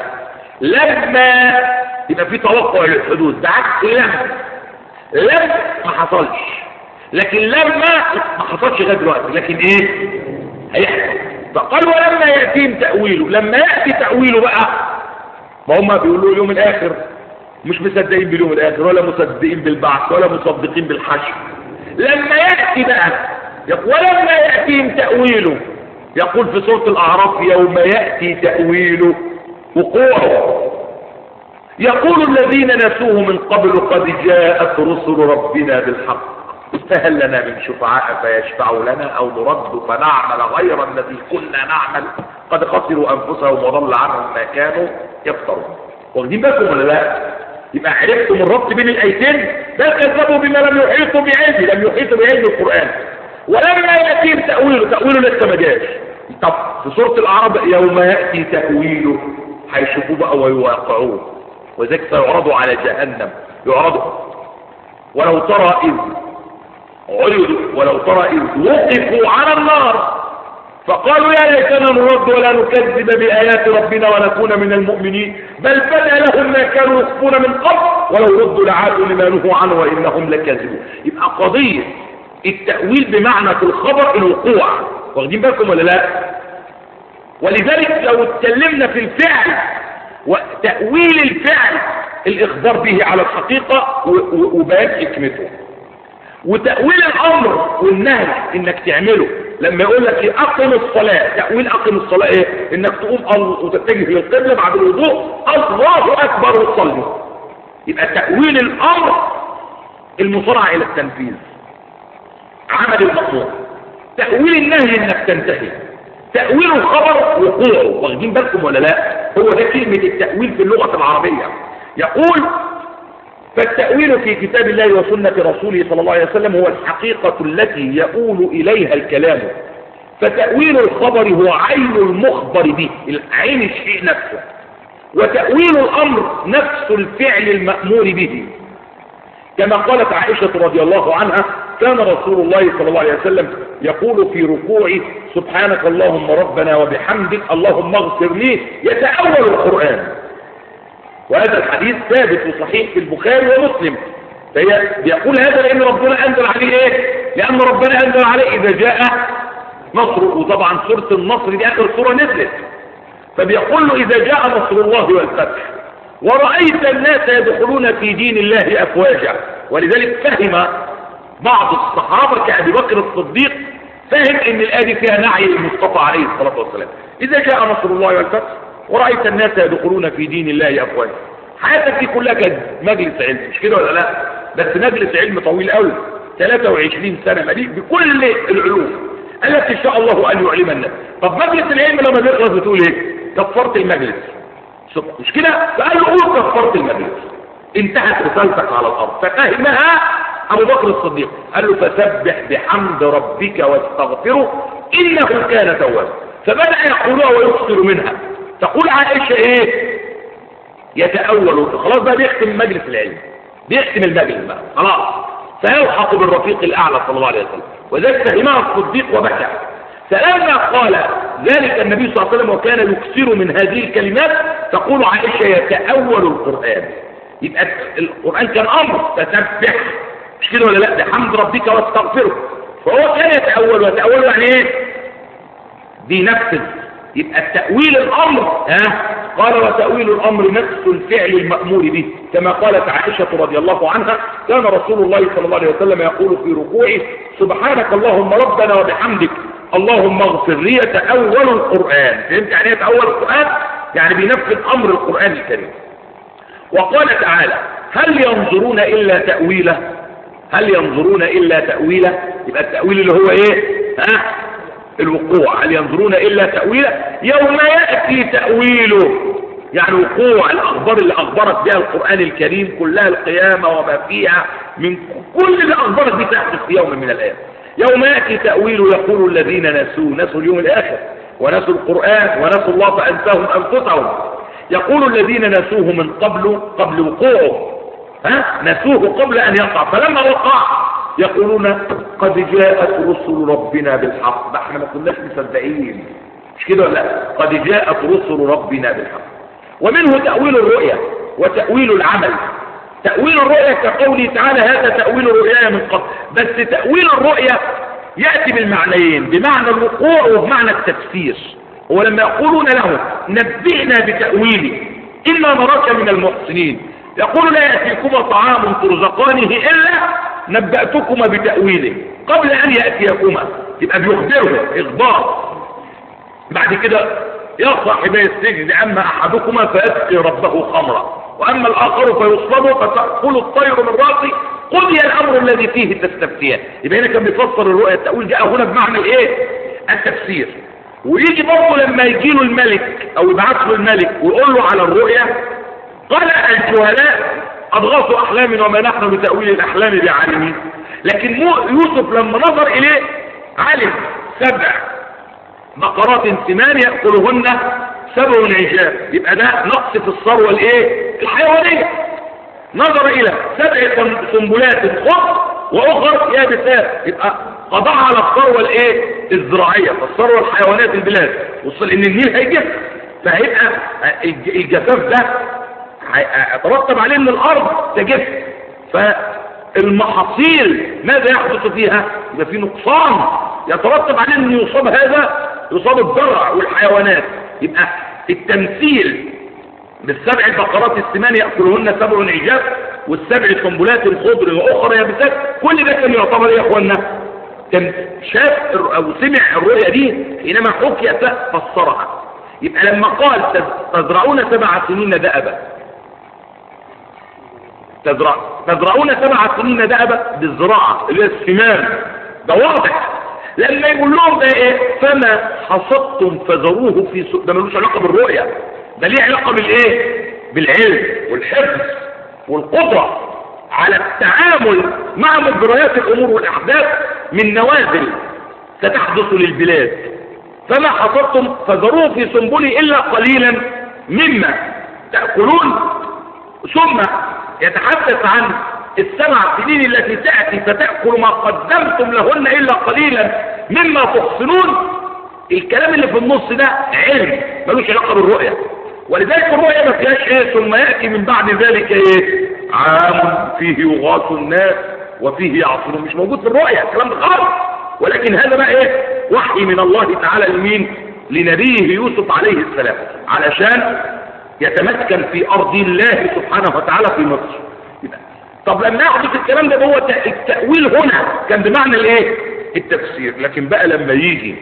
لما يبقى في توقع للحدوث ده عكس لما لم ما حصلش لكن لما ما حصلش لغايه دلوقتي لكن ايه هيحصل فقال ولما ياتيهم تاويله لما ياتي تاويله بقى ما هم بيقولوا اليوم الاخر مش مصدقين باليوم الاخر ولا مصدقين بالبعث ولا مصدقين بالحشر لما ياتي بقى ولما ياتيهم تاويله يقول في سوره الاعراف يوم ياتي تاويله وقوعه يقول الذين نسوه من قبل قد جاءت رسل ربنا بالحق فهل لنا من شفعاء فيشفعوا لنا او نرد فنعمل غير الذي كنا نعمل قد خسروا انفسهم وضل عنهم ما كانوا يفترون واخدين بالكم ولا لا يبقى عرفتم الربط بين الايتين بل كذبوا بما لم يحيطوا بعلمه لم يحيطوا بعلم القران ولما ياتيهم تاويله تاويله لسه ما جاش طب في سوره الاعراف يوم ياتي تاويله هيشوفوه بقى ويواقعوه وذلك سيعرضوا على جهنم يعرضوا ولو ترى إذ عرضوا ولو ترى إذ وقفوا على النار فقالوا يا ليتنا نرد ولا نكذب بآيات ربنا ونكون من المؤمنين بل بدا لهم ما كانوا يخفون من قبل ولو ردوا لعادوا لما نهوا عنه وإنهم لكاذبون يبقى قضية التأويل بمعنى في الخبر الوقوع واخدين بالكم ولا لا ولذلك لو اتكلمنا في الفعل وتأويل الفعل الإخبار به على الحقيقة وبيان حكمته وتأويل الأمر والنهي إنك تعمله لما يقول لك إيه أقم الصلاة تأويل أقم الصلاة إيه إنك تقوم وتتجه للقبلة بعد الوضوء الله أكبر وتصلي يبقى تأويل الأمر المصارعة إلى التنفيذ عمل المأمور تأويل النهي إنك تنتهي تأويل الخبر وقوعه واخدين بالكم ولا لا هو ده كلمة التأويل في اللغة العربية يقول فالتأويل في كتاب الله وسنة رسوله صلى الله عليه وسلم هو الحقيقة التي يؤول إليها الكلام فتأويل الخبر هو عين المخبر به العين الشيء نفسه وتأويل الأمر نفس الفعل المأمور به كما قالت عائشة رضي الله عنها كان رسول الله صلى الله عليه وسلم يقول في ركوعه سبحانك اللهم ربنا وبحمدك اللهم اغفر لي يتأول القرآن وهذا الحديث ثابت وصحيح في البخاري ومسلم فهي بيقول هذا لأن ربنا أنزل عليه إيه؟ لأن ربنا أنزل عليه إذا جاء نصر وطبعا سورة النصر دي آخر سورة نزلت فبيقول له إذا جاء نصر الله والفتح ورأيت الناس يدخلون في دين الله أفواجا ولذلك فهم بعض الصحابة كأبي بكر الصديق فهم ان الآية فيها نعي المصطفى عليه الصلاة والسلام إذا جاء نصر الله والفتح ورأيت الناس يدخلون في دين الله أفواجا حياتك دي كلها كانت مجلس علم مش كده ولا لا بس مجلس علم طويل قوي 23 سنة مليء بكل العلوم التي شاء الله أن يعلم الناس طب مجلس العلم لما بيخلص بتقول ايه كفرت المجلس مش كده فقال له قول كفرت المجلس انتهت رسالتك على الأرض ففهمها أبو بكر الصديق قال له فسبح بحمد ربك واستغفره إنه كان توابا فبدأ يقولها ويكثر منها تقول عائشة إيه يتأول خلاص بقى بيختم مجلس العلم بيختم المجلس بقى خلاص سيلحق بالرفيق الأعلى صلى الله عليه وسلم وذلك فهمها الصديق وبكى فلما قال ذلك النبي صلى الله عليه وسلم وكان يكثر من هذه الكلمات تقول عائشة يتأول القرآن يبقى القرآن كان أمر تسبح مش كده ولا لا ده حمد ربك واستغفره فهو كان يتأول ويتأول يعني ايه بينفذ يبقى التأويل الأمر ها قال وتأويل الأمر نفس الفعل المأمور به كما قالت عائشة رضي الله عنها كان رسول الله صلى الله عليه وسلم يقول في ركوعه سبحانك اللهم ربنا وبحمدك اللهم اغفر لي تأول القرآن فهمت يعني ايه تأول القرآن يعني بينفذ أمر القرآن الكريم وقال تعالى هل ينظرون إلا تأويله هل ينظرون إلا تأويله يبقى التأويل اللي هو ايه ها الوقوع هل ينظرون إلا تأويله يوم يأتي تأويله يعني وقوع الأخبار اللي أخبرت بها القرآن الكريم كلها القيامة وما فيها من كل اللي أخبرت بها تحدث في يوم من الأيام يوم يأتي تأويل يقول الذين نسوا نسوا اليوم الآخر ونسوا القرآن ونسوا الله فأنساهم أنفسهم يقول الذين نسوه من قبل قبل وقوعه ها نسوه قبل أن يقع فلما وقع يقولون قد جاءت رسل ربنا بالحق ده احنا ما كناش مصدقين مش كده ولا لا قد جاءت رسل ربنا بالحق ومنه تأويل الرؤيا وتأويل العمل تأويل الرؤيا كقوله تعالى هذا تأويل رؤياي من قبل بس تأويل الرؤيا يأتي بالمعنيين بمعنى الوقوع وبمعنى التفسير ولما يقولون له نبئنا بتأويله إنا نراك من المحسنين يقول لا يأتيكما طعام ترزقانه إلا نبأتكما بتأويله قبل أن يأتيكما يبقى بيخبره إخبار بعد كده يا صاحبي السجن أما أحدكما فيسقي ربه خمرا وأما الآخر فيصلب فتأكل الطير من رأسه قضي الأمر الذي فيه تستفتيان يبقى هنا كان بيفسر الرؤيا التأويل جاء هنا بمعنى الإيه التفسير ويجي برضه لما يجي له الملك أو يبعث له الملك ويقول له على الرؤيا قال الجهلاء أضغاث أحلام وما نحن بتأويل الأحلام بعالمين لكن يوسف لما نظر إليه علم سبع بقرات سمان يأكلهن سبع عجاب يبقى ده نقص في الثروة الايه الحيوانية نظر الى سبع سنبلات خضر واخر يابسات يبقى قضاء على الثروة الايه الزراعية فالثروة الحيوانية في البلاد وصل ان النيل هيجف فهيبقى الجفاف ده هيترتب عليه ان الارض تجف فالمحاصيل ماذا يحدث فيها يبقى في نقصان يترتب عليه ان يصاب هذا يصاب الزرع والحيوانات يبقى التمثيل بالسبع البقرات السمان يأكلهن سبع عجاف والسبع سنبلات خضر وأخرى يابسات كل ده كان يعتبر يا أخوانا كان شاف أو سمع الرؤيا دي حينما حكيت فسرها يبقى لما قال تزرعون سبع سنين دأبا تزرع تزرعون سبع سنين دأبا بالزراعة اللي هي الثمار ده واضح لما يقول لهم ده ايه فما حصدتم فذروه في سوق ده ملوش علاقه بالرؤيه ده ليه علاقه بالايه بالعلم والحفظ والقدره على التعامل مع مجريات الامور والاحداث من نوازل ستحدث للبلاد فما حصدتم فذروه في سنبله الا قليلا مما تاكلون ثم يتحدث عن السبع سنين التي تأتي فتأكل ما قدمتم لهن إلا قليلا مما تحصنون الكلام اللي في النص ده علم ملوش علاقة بالرؤية ولذلك الرؤية ما فيهاش ايه ثم يأتي من بعد ذلك ايه عام فيه يغاث الناس وفيه يعصرون مش موجود في الرؤية الكلام ده خالص ولكن هذا بقى ايه وحي من الله تعالى لمين لنبيه يوسف عليه السلام علشان يتمكن في أرض الله سبحانه وتعالى في مصر طب لما يحدث الكلام ده هو التأويل هنا كان بمعنى الايه التفسير لكن بقى لما يجي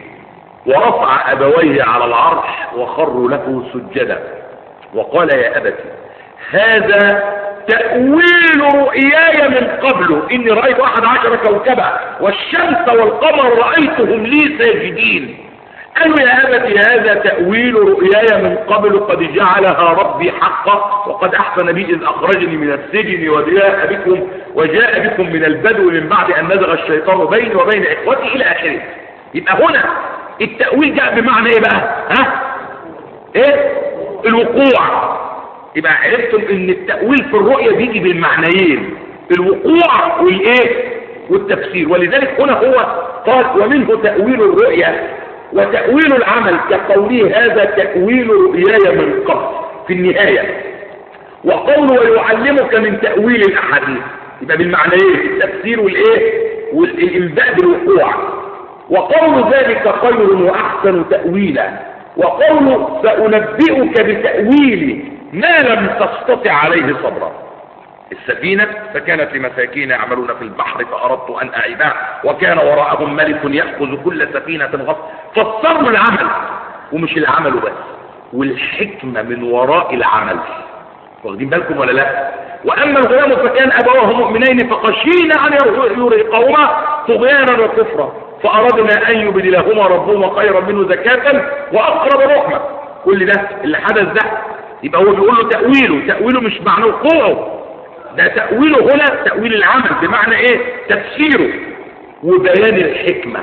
ورفع أبويه على العرش وخروا له سجدا وقال يا أبتي هذا تأويل رؤياي من قبل إني رأيت أحد عشر كوكبا والشمس والقمر رأيتهم لي ساجدين قالوا يا أبتي هذا تأويل رؤياي من قبل قد جعلها ربي حقا وقد أحسن بي إذ أخرجني من السجن وجاء بكم وجاء بكم من البدو من بعد أن نزغ الشيطان بيني وبين إخوتي إلى آخره يبقى هنا التأويل جاء بمعنى إيه بقى ها إيه الوقوع يبقى عرفتم إن التأويل في الرؤية بيجي بالمعنيين الوقوع والإيه والتفسير ولذلك هنا هو قال ومنه تأويل الرؤيا وتأويل العمل كقوله هذا تأويل رؤياي من قبل في النهاية وقوله ويعلمك من تأويل الأحاديث يبقى بالمعنيين التفسير والإيه والإنباء بالوقوع وقول ذلك خير وأحسن تأويلا وقول سأنبئك بتأويل ما لم تستطع عليه صبرا السفينة فكانت لمساكين يعملون في البحر فأردت أن أعيبها وكان وراءهم ملك يأخذ كل سفينة غصب فسرنا العمل ومش العمل بس والحكمة من وراء العمل واخدين بالكم ولا لا وأما الغلام فكان أبواه مؤمنين فخشينا أن يرهقهما طغيانا وكفرا فأردنا أن يبدلهما ربهما خيرا منه زكاة وأقرب رحمة كل ده اللي حدث ده يبقى هو بيقول له تأويله تأويله مش معنى وقوعه ده تأويله هنا تأويل العمل بمعنى ايه تفسيره وبيان الحكمة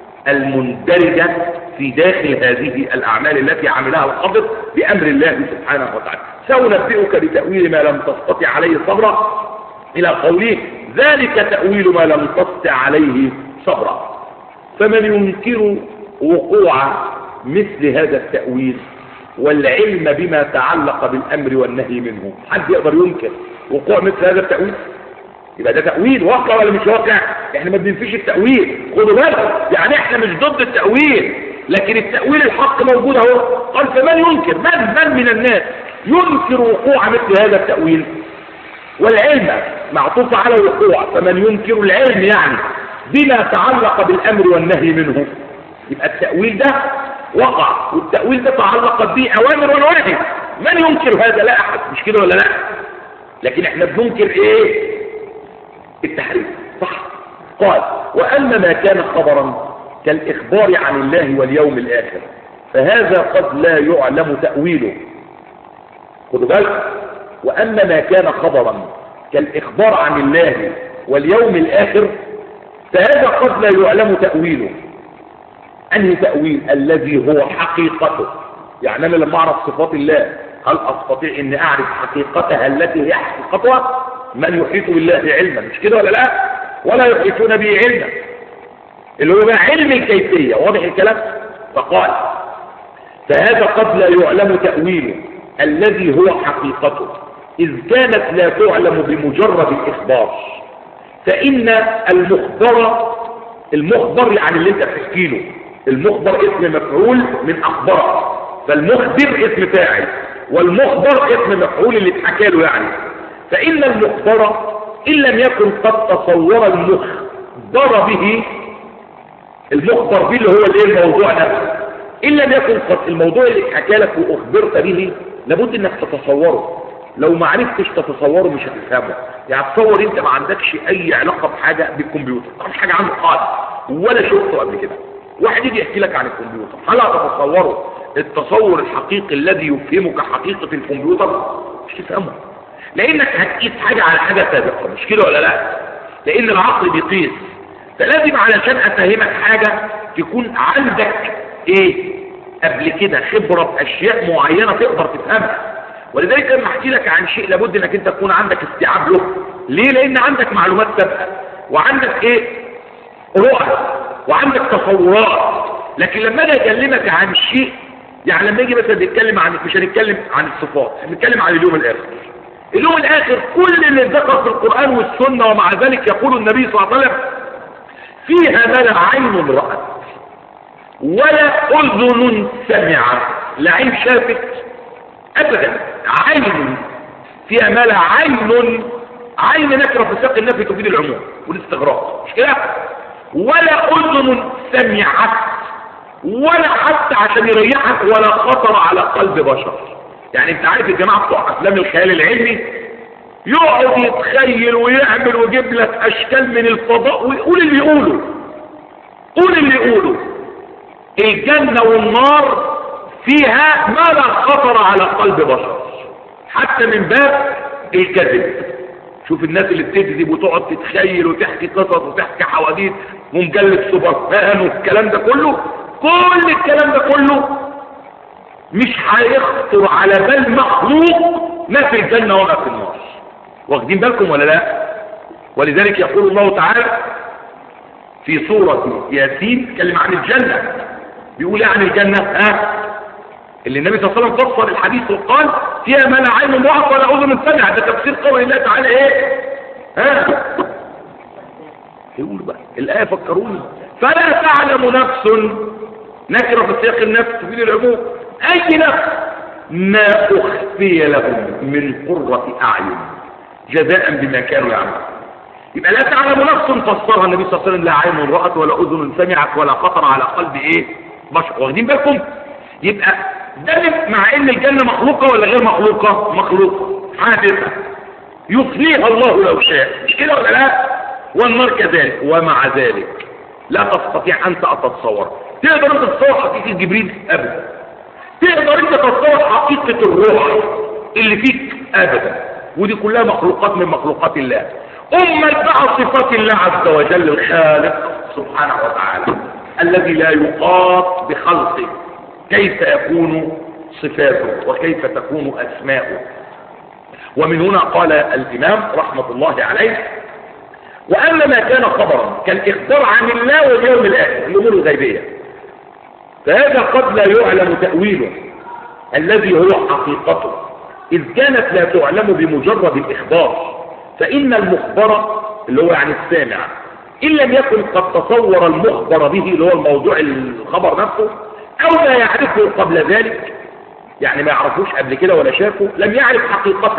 المندرجة في داخل هذه الأعمال التي عملها الخضر بأمر الله سبحانه وتعالى سأنبئك بتأويل ما لم تستطع عليه صبرا إلى قوله ذلك تأويل ما لم تستطع عليه صبرا فمن ينكر وقوع مثل هذا التأويل والعلم بما تعلق بالأمر والنهي منه حد يقدر ينكر وقوع مثل هذا التأويل يبقى ده تأويل واقع ولا مش واقع احنا ما بننفيش التأويل خدوا بالكم يعني احنا مش ضد التأويل لكن التأويل الحق موجود اهو قال فمن ينكر من من من الناس ينكر وقوع مثل هذا التأويل والعلم معطوف على الوقوع فمن ينكر العلم يعني بما تعلق بالأمر والنهي منه يبقى التأويل ده وقع والتأويل ده تعلقت به أوامر ونواهي من ينكر هذا لا أحد مش كده ولا لا لكن احنا بننكر ايه التحريف صح قال وأما ما كان خبرا كالإخبار عن الله واليوم الآخر فهذا قد لا يعلم تأويله خدوا بالك وأما ما كان خبرا كالإخبار عن الله واليوم الآخر فهذا قد لا يعلم تأويله أنهي تأويل الذي هو حقيقته يعني أنا لما أعرف صفات الله هل أستطيع أن أعرف حقيقتها التي هي حقيقتها من يحيط بالله علما مش كده ولا لا ولا يحيطون به علما اللي هو بقى علم الكيفية واضح الكلام فقال فهذا قد لا يعلم تأويله الذي هو حقيقته إذ كانت لا تعلم بمجرد الإخبار فإن المخبر المخبر يعني اللي انت بتحكي له المخبر اسم مفعول من أخبار فالمخبر اسم فاعل والمخبر اسم مفعول اللي اتحكى له يعني فإن المخبر إن لم يكن قد تصور المخبر به المخبر به اللي هو الايه الموضوع نفسه إن لم يكن قد الموضوع اللي اتحكى لك وأخبرت به لابد انك تتصوره لو ما عرفتش تتصوره مش هتفهمه يعني تصور انت ما عندكش اي علاقة بحاجة بالكمبيوتر ما حاجة عنه خالص ولا شفته قبل كده واحد يجي يحكي لك عن الكمبيوتر هل هتتصوره التصور الحقيقي الذي يفهمك حقيقة الكمبيوتر مش تفهمه لانك هتقيس حاجة على حاجة سابقة مش كده ولا لا لان العقل بيقيس فلازم علشان افهمك حاجة تكون عندك ايه قبل كده خبرة باشياء معينة تقدر تفهمها ولذلك لما احكي لك عن شيء لابد انك انت تكون عندك استيعاب له ليه لان عندك معلومات سابقة وعندك ايه رؤى وعندك تصورات لكن لما اجي اكلمك عن شيء يعني لما يجي مثلا نتكلم عن مش هنتكلم عن الصفات هنتكلم عن اليوم الاخر اليوم الاخر كل اللي ذكر في القرآن والسنة ومع ذلك يقول النبي صلى الله عليه وسلم فيها ما لا عين رأت ولا اذن سمعت لا عين شافت ابدا عين فيها ما لا عين عين نكره في ساق النفي تفيد العموم والاستغراق مش كده ولا اذن سمعت ولا حتى عشان يريحك ولا خطر على قلب بشر يعني انت عارف الجماعه بتوع افلام الخيال العلمي يقعد يتخيل ويعمل ويجيب لك اشكال من الفضاء ويقول اللي يقوله قول اللي يقوله الجنه والنار فيها ما لا خطر على قلب بشر حتى من باب الكذب شوف الناس اللي بتكذب وتقعد تتخيل وتحكي قصص وتحكي حواديت ومجلد سوبرمان والكلام ده كله كل الكلام ده كله مش هيخطر على بال مخلوق ما في الجنة وما في النار واخدين بالكم ولا لا ولذلك يقول الله تعالى في سورة ياسين تكلم عن الجنة بيقول ايه عن الجنة ها اللي النبي صلى الله عليه وسلم فسر الحديث وقال فيها ما لا عين رأت ولا أذن سمعت ده تفسير قول الله تعالى ايه ها يقول بقى الآية فكروني فلا تعلم نفس نكرة في سياق النفس في العموم أي نفس ما أخفي لهم من قرة أعين جزاء بما كانوا يعملون يبقى لا تعلم نفس فسرها النبي صلى الله عليه وسلم لا عين رأت ولا أذن سمعت ولا خطر على قلب إيه بشر واخدين بالكم يبقى ده مع ان الجنة مخلوقة ولا غير مخلوقة مخلوقة حادثة يفنيها الله لو شاء مش كده ولا لا والنار كذلك ومع ذلك لا تستطيع انت ان تتصور تقدر انت تتصور حقيقة جبريل ابدا تقدر انت تتصور حقيقة الروح اللي فيك ابدا ودي كلها مخلوقات من مخلوقات الله اما بقى صفات الله عز وجل الخالق سبحانه وتعالى الذي لا يقاط بخلقه كيف يكون صفاته وكيف تكون أسماؤه ومن هنا قال الإمام رحمة الله عليه وأما ما كان خبرا كالإخبار عن الله واليوم الآخر الأمور الغيبية فهذا قد لا يعلم تأويله الذي هو حقيقته إذ كانت لا تعلم بمجرد الإخبار فإن المخبر اللي هو يعني السامع إن لم يكن قد تصور المخبر به اللي هو الموضوع الخبر نفسه أو لا يعرفه قبل ذلك يعني ما يعرفوش قبل كده ولا شافه لم يعرف حقيقته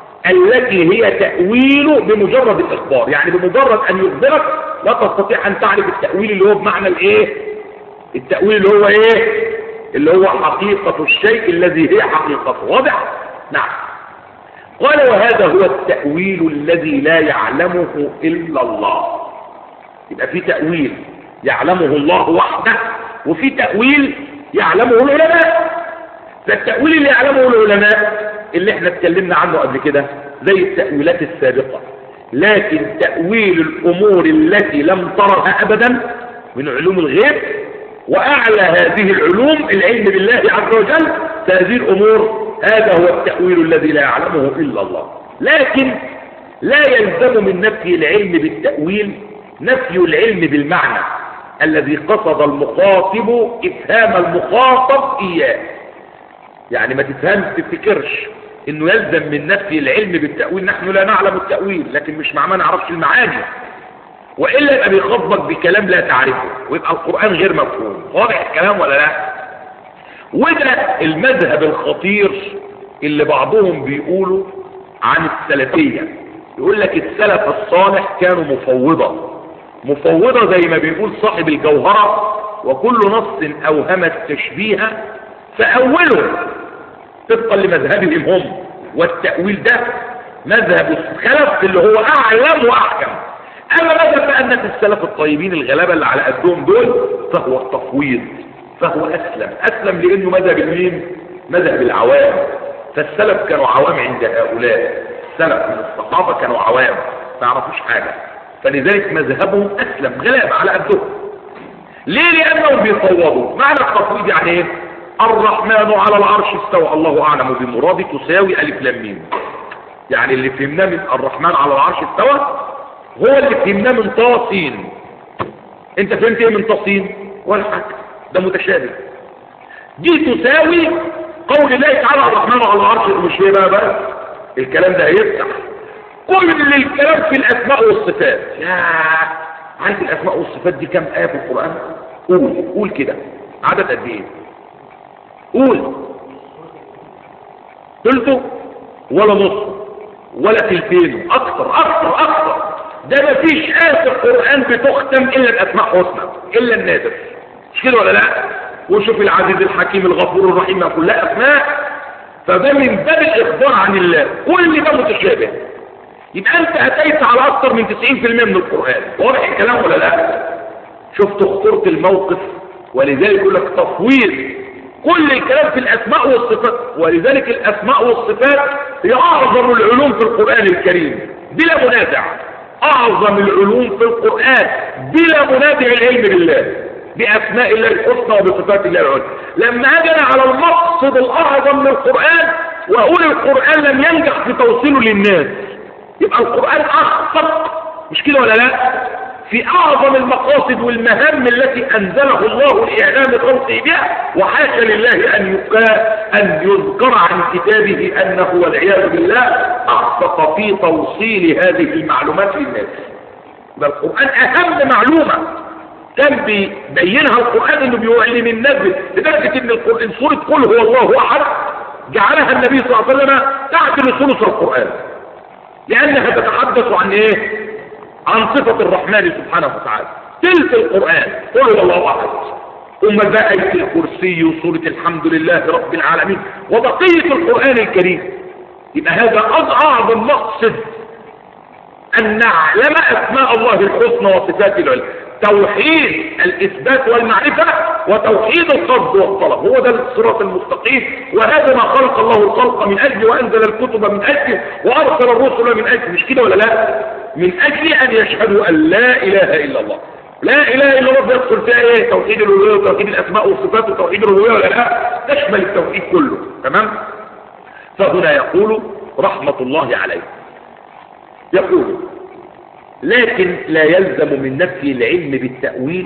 التي هي تأويل بمجرد الإخبار يعني بمجرد أن يخبرك لا تستطيع أن تعرف التأويل اللي هو بمعنى الإيه التأويل اللي هو إيه اللي هو حقيقة الشيء الذي هي حقيقته واضح نعم قال وهذا هو التأويل الذي لا يعلمه إلا الله يبقى في تأويل يعلمه الله وحده وفي تأويل يعلمه العلماء فالتأويل اللي يعلمه العلماء اللي احنا اتكلمنا عنه قبل كده زي التأويلات السابقة لكن تأويل الأمور التي لم ترها أبدا من علوم الغيب وأعلى هذه العلوم العلم بالله عز وجل فهذه الأمور هذا هو التأويل الذي لا يعلمه إلا الله لكن لا يلزم من نفي العلم بالتأويل نفي العلم بالمعنى الذي قصد المخاطب إفهام المخاطب إياه يعني ما تفهمش تفتكرش انه يلزم من نفي العلم بالتأويل نحن لا نعلم التأويل لكن مش معناه ما نعرفش المعاني وإلا يبقى بيخاطبك بكلام لا تعرفه ويبقى القرآن غير مفهوم واضح الكلام ولا لا وده المذهب الخطير اللي بعضهم بيقولوا عن السلفية يقول لك السلف الصالح كانوا مفوضة مفوضة زي ما بيقول صاحب الجوهرة وكل نص أوهم التشبيه فأوله طبقا لمذهبهم هم والتأويل ده مذهب الخلف اللي هو أعلم وأحكم أما مذهب أنة السلف الطيبين الغلابة اللي على قدهم دول فهو التفويض فهو أسلم أسلم لأنه مذهب المين مذهب العوام فالسلف كانوا عوام عند هؤلاء السلف من الصحابة كانوا عوام ما يعرفوش حاجة فلذلك مذهبهم أسلم غلابة على قدهم ليه لأنهم بيصوبوا معنى التفويض يعني ايه الرحمن على العرش استوى الله أعلم بمراده تساوي ألف لام ميم يعني اللي فهمناه من الرحمن على العرش استوى هو اللي فهمناه من طاسين انت فهمت ايه من طاسين ولا حاجة ده متشابه دي تساوي قول الله تعالى الرحمن على العرش مش ايه بقى بقى الكلام ده هيفتح كل الكلام في الاسماء والصفات يا عارف الاسماء والصفات دي كام ايه في القران قول قول كده عدد قد ايه قول ثلثه ولا نص ولا تلتين اكتر اكتر اكتر ده ما فيش آية في القرآن بتختم إلا بأسماء حسنى إلا النادر مش كده ولا لا وشوف العزيز الحكيم الغفور الرحيم كلها أسماء فده من باب الإخبار عن الله كل ده متشابه يبقى أنت أتيت على أكثر من 90% من القرآن واضح الكلام ولا لا شفت خطورة الموقف ولذلك يقول لك تفويض كل الكلام في الأسماء والصفات ولذلك الأسماء والصفات هي أعظم العلوم في القرآن الكريم بلا منازع أعظم العلوم في القرآن بلا منازع العلم بالله بأسماء الله الحسنى وبصفات الله العلى لما أجل على المقصد الأعظم من القرآن وأقول القرآن لم ينجح في توصيله للناس يبقى القرآن أخطأ مش كده ولا لا في أعظم المقاصد والمهام التي أنزله الله لإعلام خلقه بها وحاشا لله أن أن يذكر عن كتابه أنه والعياذ بالله أخطأ في توصيل هذه المعلومات للناس يبقى القرآن أهم معلومة كان بيبينها القرآن انه بيعلم الناس لدرجة ان القرآن سورة قل هو الله احد جعلها النبي صلى الله عليه وسلم تعدل ثلث القرآن لانها تتحدث عن ايه عن صفة الرحمن سبحانه وتعالى تلك القرآن قل هو الله احد ثم بقى آية الكرسي وسورة الحمد لله رب العالمين وبقية القرآن الكريم يبقى هذا أعظم مقصد أن نعلم أسماء الله الحسنى وصفات العلم توحيد الإثبات والمعرفة وتوحيد القصد والطلب هو ده الصراط المستقيم وهذا ما خلق الله الخلق من أجل وأنزل الكتب من أجل وأرسل الرسل من أجل مش كده ولا لا من أجل أن يشهدوا أن لا إله إلا الله لا اله الا الله بيدخل فيها ايه توحيد الالوهيه وتوحيد الاسماء والصفات وتوحيد الربوبيه ولا لا تشمل التوحيد كله تمام فهنا يقول رحمه الله عليه يقول لكن لا يلزم من نفي العلم بالتأويل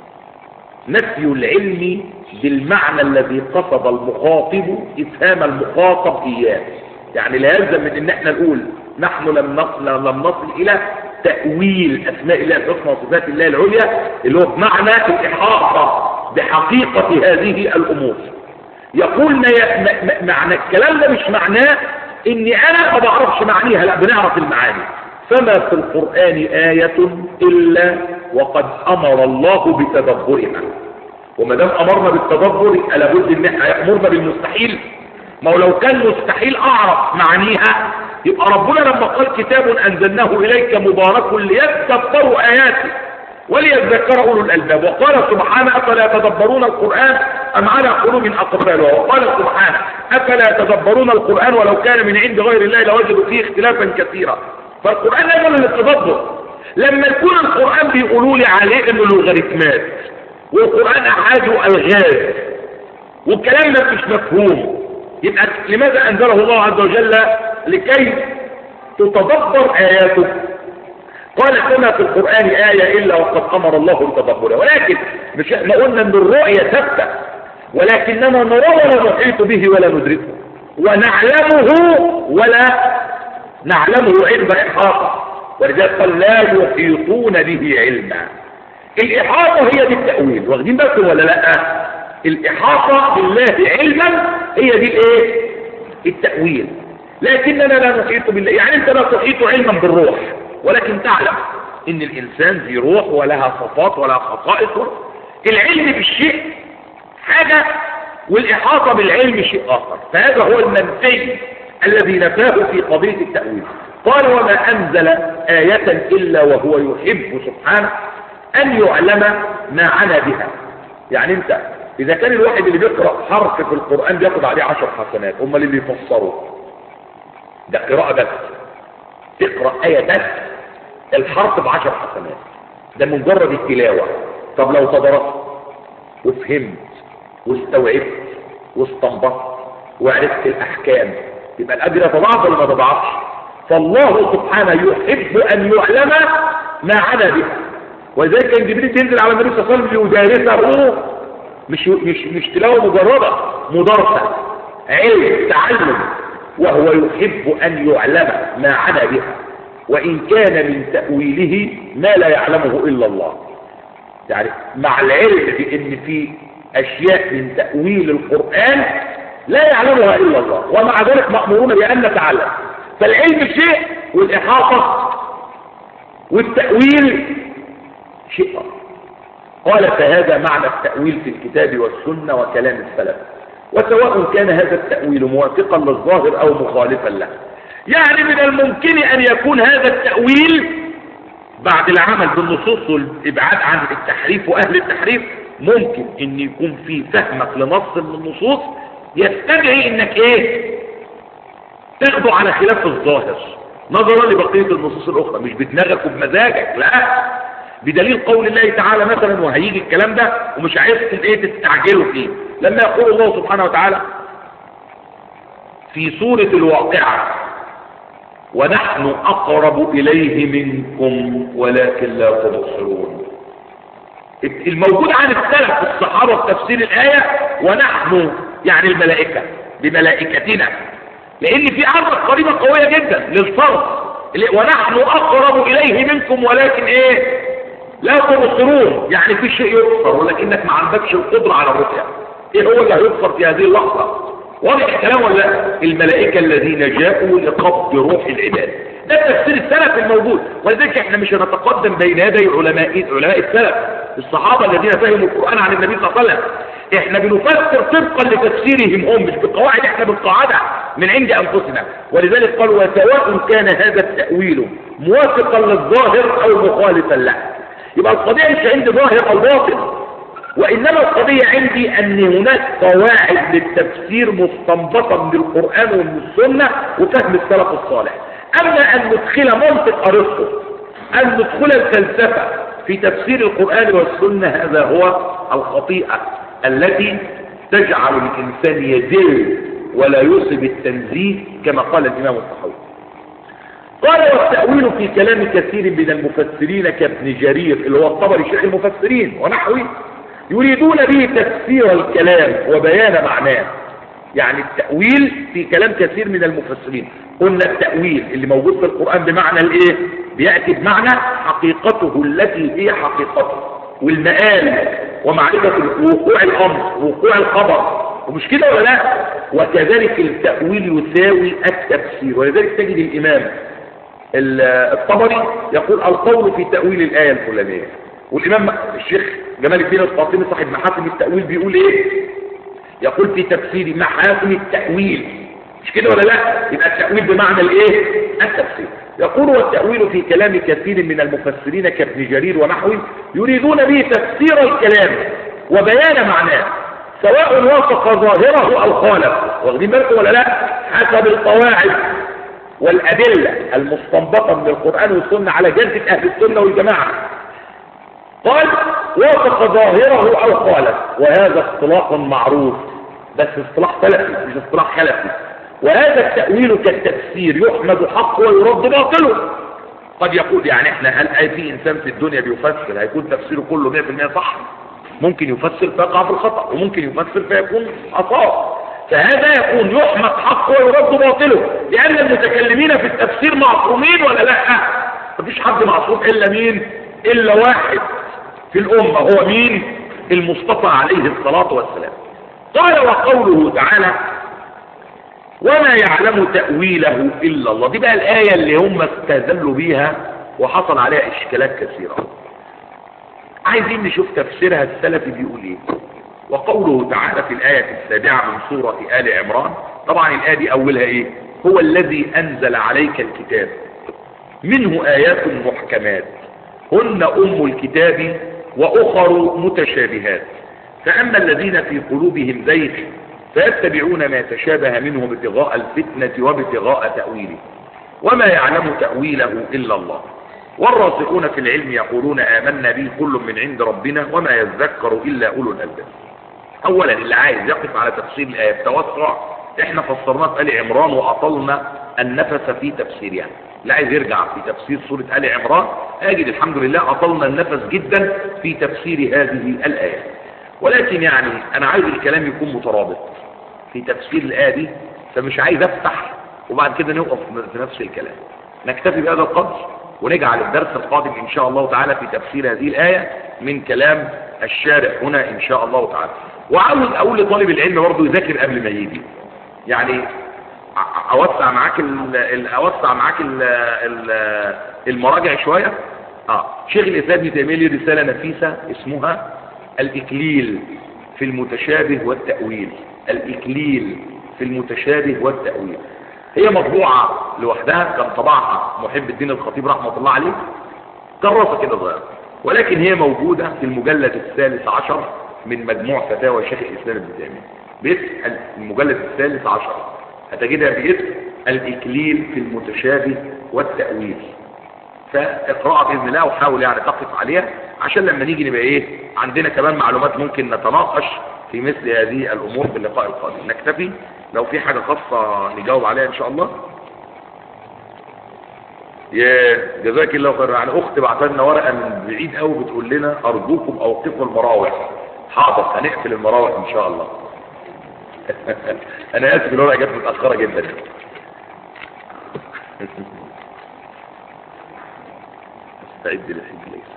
نفي العلم بالمعنى الذي قصد المخاطب إفهام المخاطب إياه يعني لا يلزم من إن احنا نقول نحن لم نصل, لم نصل إلى تأويل أسماء الله الحسنى وصفات الله العليا اللي هو بمعنى الإحاطة بحقيقة هذه الأمور يقول ما ي... ما... معنى الكلام ده مش معناه إني أنا ما بعرفش معانيها لا بنعرف المعاني فما في القرآن آية إلا وقد أمر الله بتدبرها وما دام أمرنا بالتدبر يبقى لابد إن احنا يأمرنا بالمستحيل ما هو لو كان مستحيل أعرف معانيها يبقى ربنا لما قال كتاب أنزلناه إليك مبارك ليتدبروا آياته وليذكر أولو الألباب وقال سبحانه أفلا يتدبرون القرآن أم على قلوب أقفالها وقال سبحانه أفلا يتدبرون القرآن ولو كان من عند غير الله لوجدوا فيه اختلافا كثيرا فالقرآن يقول للتدبر لما يكون القرآن بيقولوا لي عليه انه لوغاريتمات والقرآن احاده الغاز والكلام ده مش مفهوم يبقى لماذا انزله الله عز وجل لكي تتدبر اياته قال كما في القرآن آية إلا وقد أمر الله بتدبرها ولكن مش احنا قلنا ان الرؤية ثابتة ولكننا نرى ولا نحيط به ولا ندركه ونعلمه ولا نعلمه علم إحاطة ولذلك قال لا يحيطون به علما الإحاطة هي دي التأويل واخدين بالكم ولا لا الإحاطة بالله علما هي دي الايه التأويل لكننا لا نحيط بالله يعني انت لا تحيط علما بالروح ولكن تعلم ان الانسان ذي روح ولها صفات ولها خصائص العلم بالشيء حاجة والإحاطة بالعلم شيء آخر فهذا هو المنفي الذي نفاه في قضية التأويل قال وما أنزل آية إلا وهو يحب سبحانه أن يعلم ما عنا بها يعني أنت إذا كان الواحد اللي بيقرأ حرف في القرآن بياخد عليه عشر حسنات هم اللي بيفسروا ده قراءة بس تقرأ آية بس الحرف بعشر حسنات ده مجرد التلاوة طب لو تدرست وفهمت واستوعبت واستنبطت وعرفت الأحكام يبقى الأجر يتضاعف ولا ما تضاعفش فالله سبحانه يحب أن يعلم ما عنا به ولذلك كان جبريل تنزل على النبي صلى الله عليه وسلم ليدارسه مش مش مش تلاوه مجرده مدارسه علم تعلم وهو يحب أن يعلم ما عنا بها وإن كان من تأويله ما لا يعلمه إلا الله يعني مع العلم بأن في أشياء من تأويل القرآن لا يعلمها إلا الله ومع ذلك مأمورون بأن نتعلم فالعلم شيء والإحاطة والتأويل شيء آخر قال فهذا معنى التأويل في الكتاب والسنة وكلام السلف وسواء كان هذا التأويل موافقا للظاهر أو مخالفا له يعني من الممكن أن يكون هذا التأويل بعد العمل بالنصوص والإبعاد عن التحريف وأهل التحريف ممكن أن يكون في فهمك لنص من النصوص يستدعي أنك إيه تاخده على خلاف الظاهر نظرا لبقية النصوص الأخرى مش بدماغك وبمزاجك لا بدليل قول الله تعالى مثلا وهيجي الكلام ده ومش عايزكم ايه تستعجلوا فيه لما يقول الله سبحانه وتعالى في سورة الواقعة ونحن أقرب إليه منكم ولكن لا تبصرون الموجود عن السلف في الصحابة في تفسير الآية ونحن يعني الملائكة بملائكتنا لأن في عرض قريبة قوية جدا للفرق ونحن أقرب إليه منكم ولكن إيه لا تبصرون يعني في شيء يبصر ولكنك ما عندكش القدرة على الرؤية ايه هو اللي هيبصر في هذه اللحظة واضح الكلام ولا لا الملائكة الذين جاءوا لقبض روح العباد ده تفسير السلف الموجود ولذلك احنا مش هنتقدم بين يدي علماء علماء السلف الصحابة الذين فهموا القرآن عن النبي صلى الله عليه وسلم احنا بنفسر طبقا لتفسيرهم هم مش بقواعد احنا بنقاعدها من عند انفسنا ولذلك قالوا وسواء كان هذا التأويل موافقا للظاهر او مخالفا له يبقى القضية مش عندي ظاهر او باطن وإنما القضية عندي أن هناك قواعد للتفسير مستنبطة من القرآن ومن السنة وفهم السلف الصالح أما أن ندخل منطق أرسطو أن ندخل الفلسفة في تفسير القرآن والسنة هذا هو الخطيئة التي تجعل الإنسان يزل ولا يصب التنزيه كما قال الإمام الطحاوي قال والتأويل في كلام كثير من المفسرين كابن جرير اللي هو الطبري شيخ المفسرين ونحوه يريدون به تفسير الكلام وبيان معناه يعني التأويل في كلام كثير من المفسرين قلنا التأويل اللي موجود في القرآن بمعنى الايه بيأتي بمعنى حقيقته التي هي حقيقته والمآل ومعرفة وقوع الأمر وقوع الخبر ومش كده ولا لا وكذلك التأويل يساوي التفسير ولذلك تجد الإمام الطبري يقول القول في تأويل الآية الفلانية والإمام الشيخ جمال الدين القاسمي صاحب محاسن التأويل بيقول إيه يقول في تفسير محاسن التأويل مش كده ولا لا يبقى التأويل بمعنى الإيه التفسير يقول والتأويل في كلام كثير من المفسرين كابن جرير ونحوه يريدون به تفسير الكلام وبيان معناه سواء وافق ظاهره أو خالف واخدين بالكم ولا لا حسب القواعد والأدلة المستنبطة من القرآن والسنة على جادة أهل السنة والجماعة قال وافق ظاهره أو خالف وهذا اصطلاح معروف بس اصطلاح سلفي مش اصطلاح خلفي وهذا التأويل كالتفسير يحمد حقه ويرد باطله قد يقول يعني احنا هل اي في انسان في الدنيا بيفسر هيكون تفسيره كله 100% صح ممكن يفسر فيقع في الخطأ وممكن يفسر فيكون أصاب فهذا يكون يحمد حقه ويرد باطله لأن المتكلمين في التفسير معصومين ولا لا مفيش حد معصوم إلا مين إلا واحد في الأمة هو مين المصطفى عليه الصلاة والسلام قال وقوله تعالى وما يعلم تأويله إلا الله دي بقى الآية اللي هم استهزلوا بيها وحصل عليها إشكالات كثيرة عايزين نشوف تفسيرها السلفي بيقول ايه وقوله تعالى في الآية السابعة من سورة آل عمران طبعا الآية دي أولها ايه هو الذي أنزل عليك الكتاب منه آيات محكمات هن أم الكتاب وأخر متشابهات فأما الذين في قلوبهم زيغ فيتبعون ما تشابه منه ابتغاء الفتنة وابتغاء تأويله وما يعلم تأويله إلا الله والراسخون في العلم يقولون آمنا به كل من عند ربنا وما يذكر إلا أولو الألباب أولا اللي عايز يقف على تفسير الآية بتوسع احنا فسرناه في آل عمران وأطلنا النفس في تفسيرها اللي عايز يرجع في تفسير سورة آل عمران أجد الحمد لله أطلنا النفس جدا في تفسير هذه الآية ولكن يعني أنا عايز الكلام يكون مترابط في تفسير الآية دي فمش عايز أفتح وبعد كده نوقف في نفس الكلام نكتفي بهذا القدر ونجعل الدرس القادم إن شاء الله تعالى في تفسير هذه الآية من كلام الشارع هنا إن شاء الله تعالى وعاوز أقول لطالب العلم برضه يذاكر قبل ما يجي يعني أوسع معاك ال أوسع معاك ال ال المراجع شوية آه شيخ الإسلام ابن تيمية له رسالة نفيسة اسمها الإكليل في المتشابه والتأويل الإكليل في المتشابه والتأويل هي مطبوعة لوحدها كان طبعها محب الدين الخطيب رحمة الله عليه كراسة كده صغيرة ولكن هي موجودة في المجلد الثالث عشر من مجموع فتاوى شيخ الإسلام ابن تيمية باسم المجلد الثالث عشر هتجدها باسم الإكليل في المتشابه والتأويل فاقرأها بإذن الله وحاول يعني تقف عليها عشان لما نيجي نبقى ايه عندنا كمان معلومات ممكن نتناقش في مثل هذه الأمور في اللقاء القادم نكتفي لو في حاجة خاصة نجاوب عليها إن شاء الله يا جزاك الله خير يعني أخت بعت لنا ورقة من بعيد قوي بتقول لنا أرجوكم أوقفوا المراوح حاضر هنقفل المراوح إن شاء الله أنا آسف الورقة جت متأخرة جدا استعد للحج ليس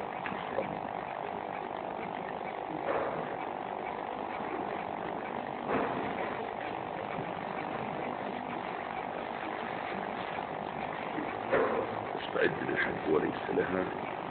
استعد للحج وليس لها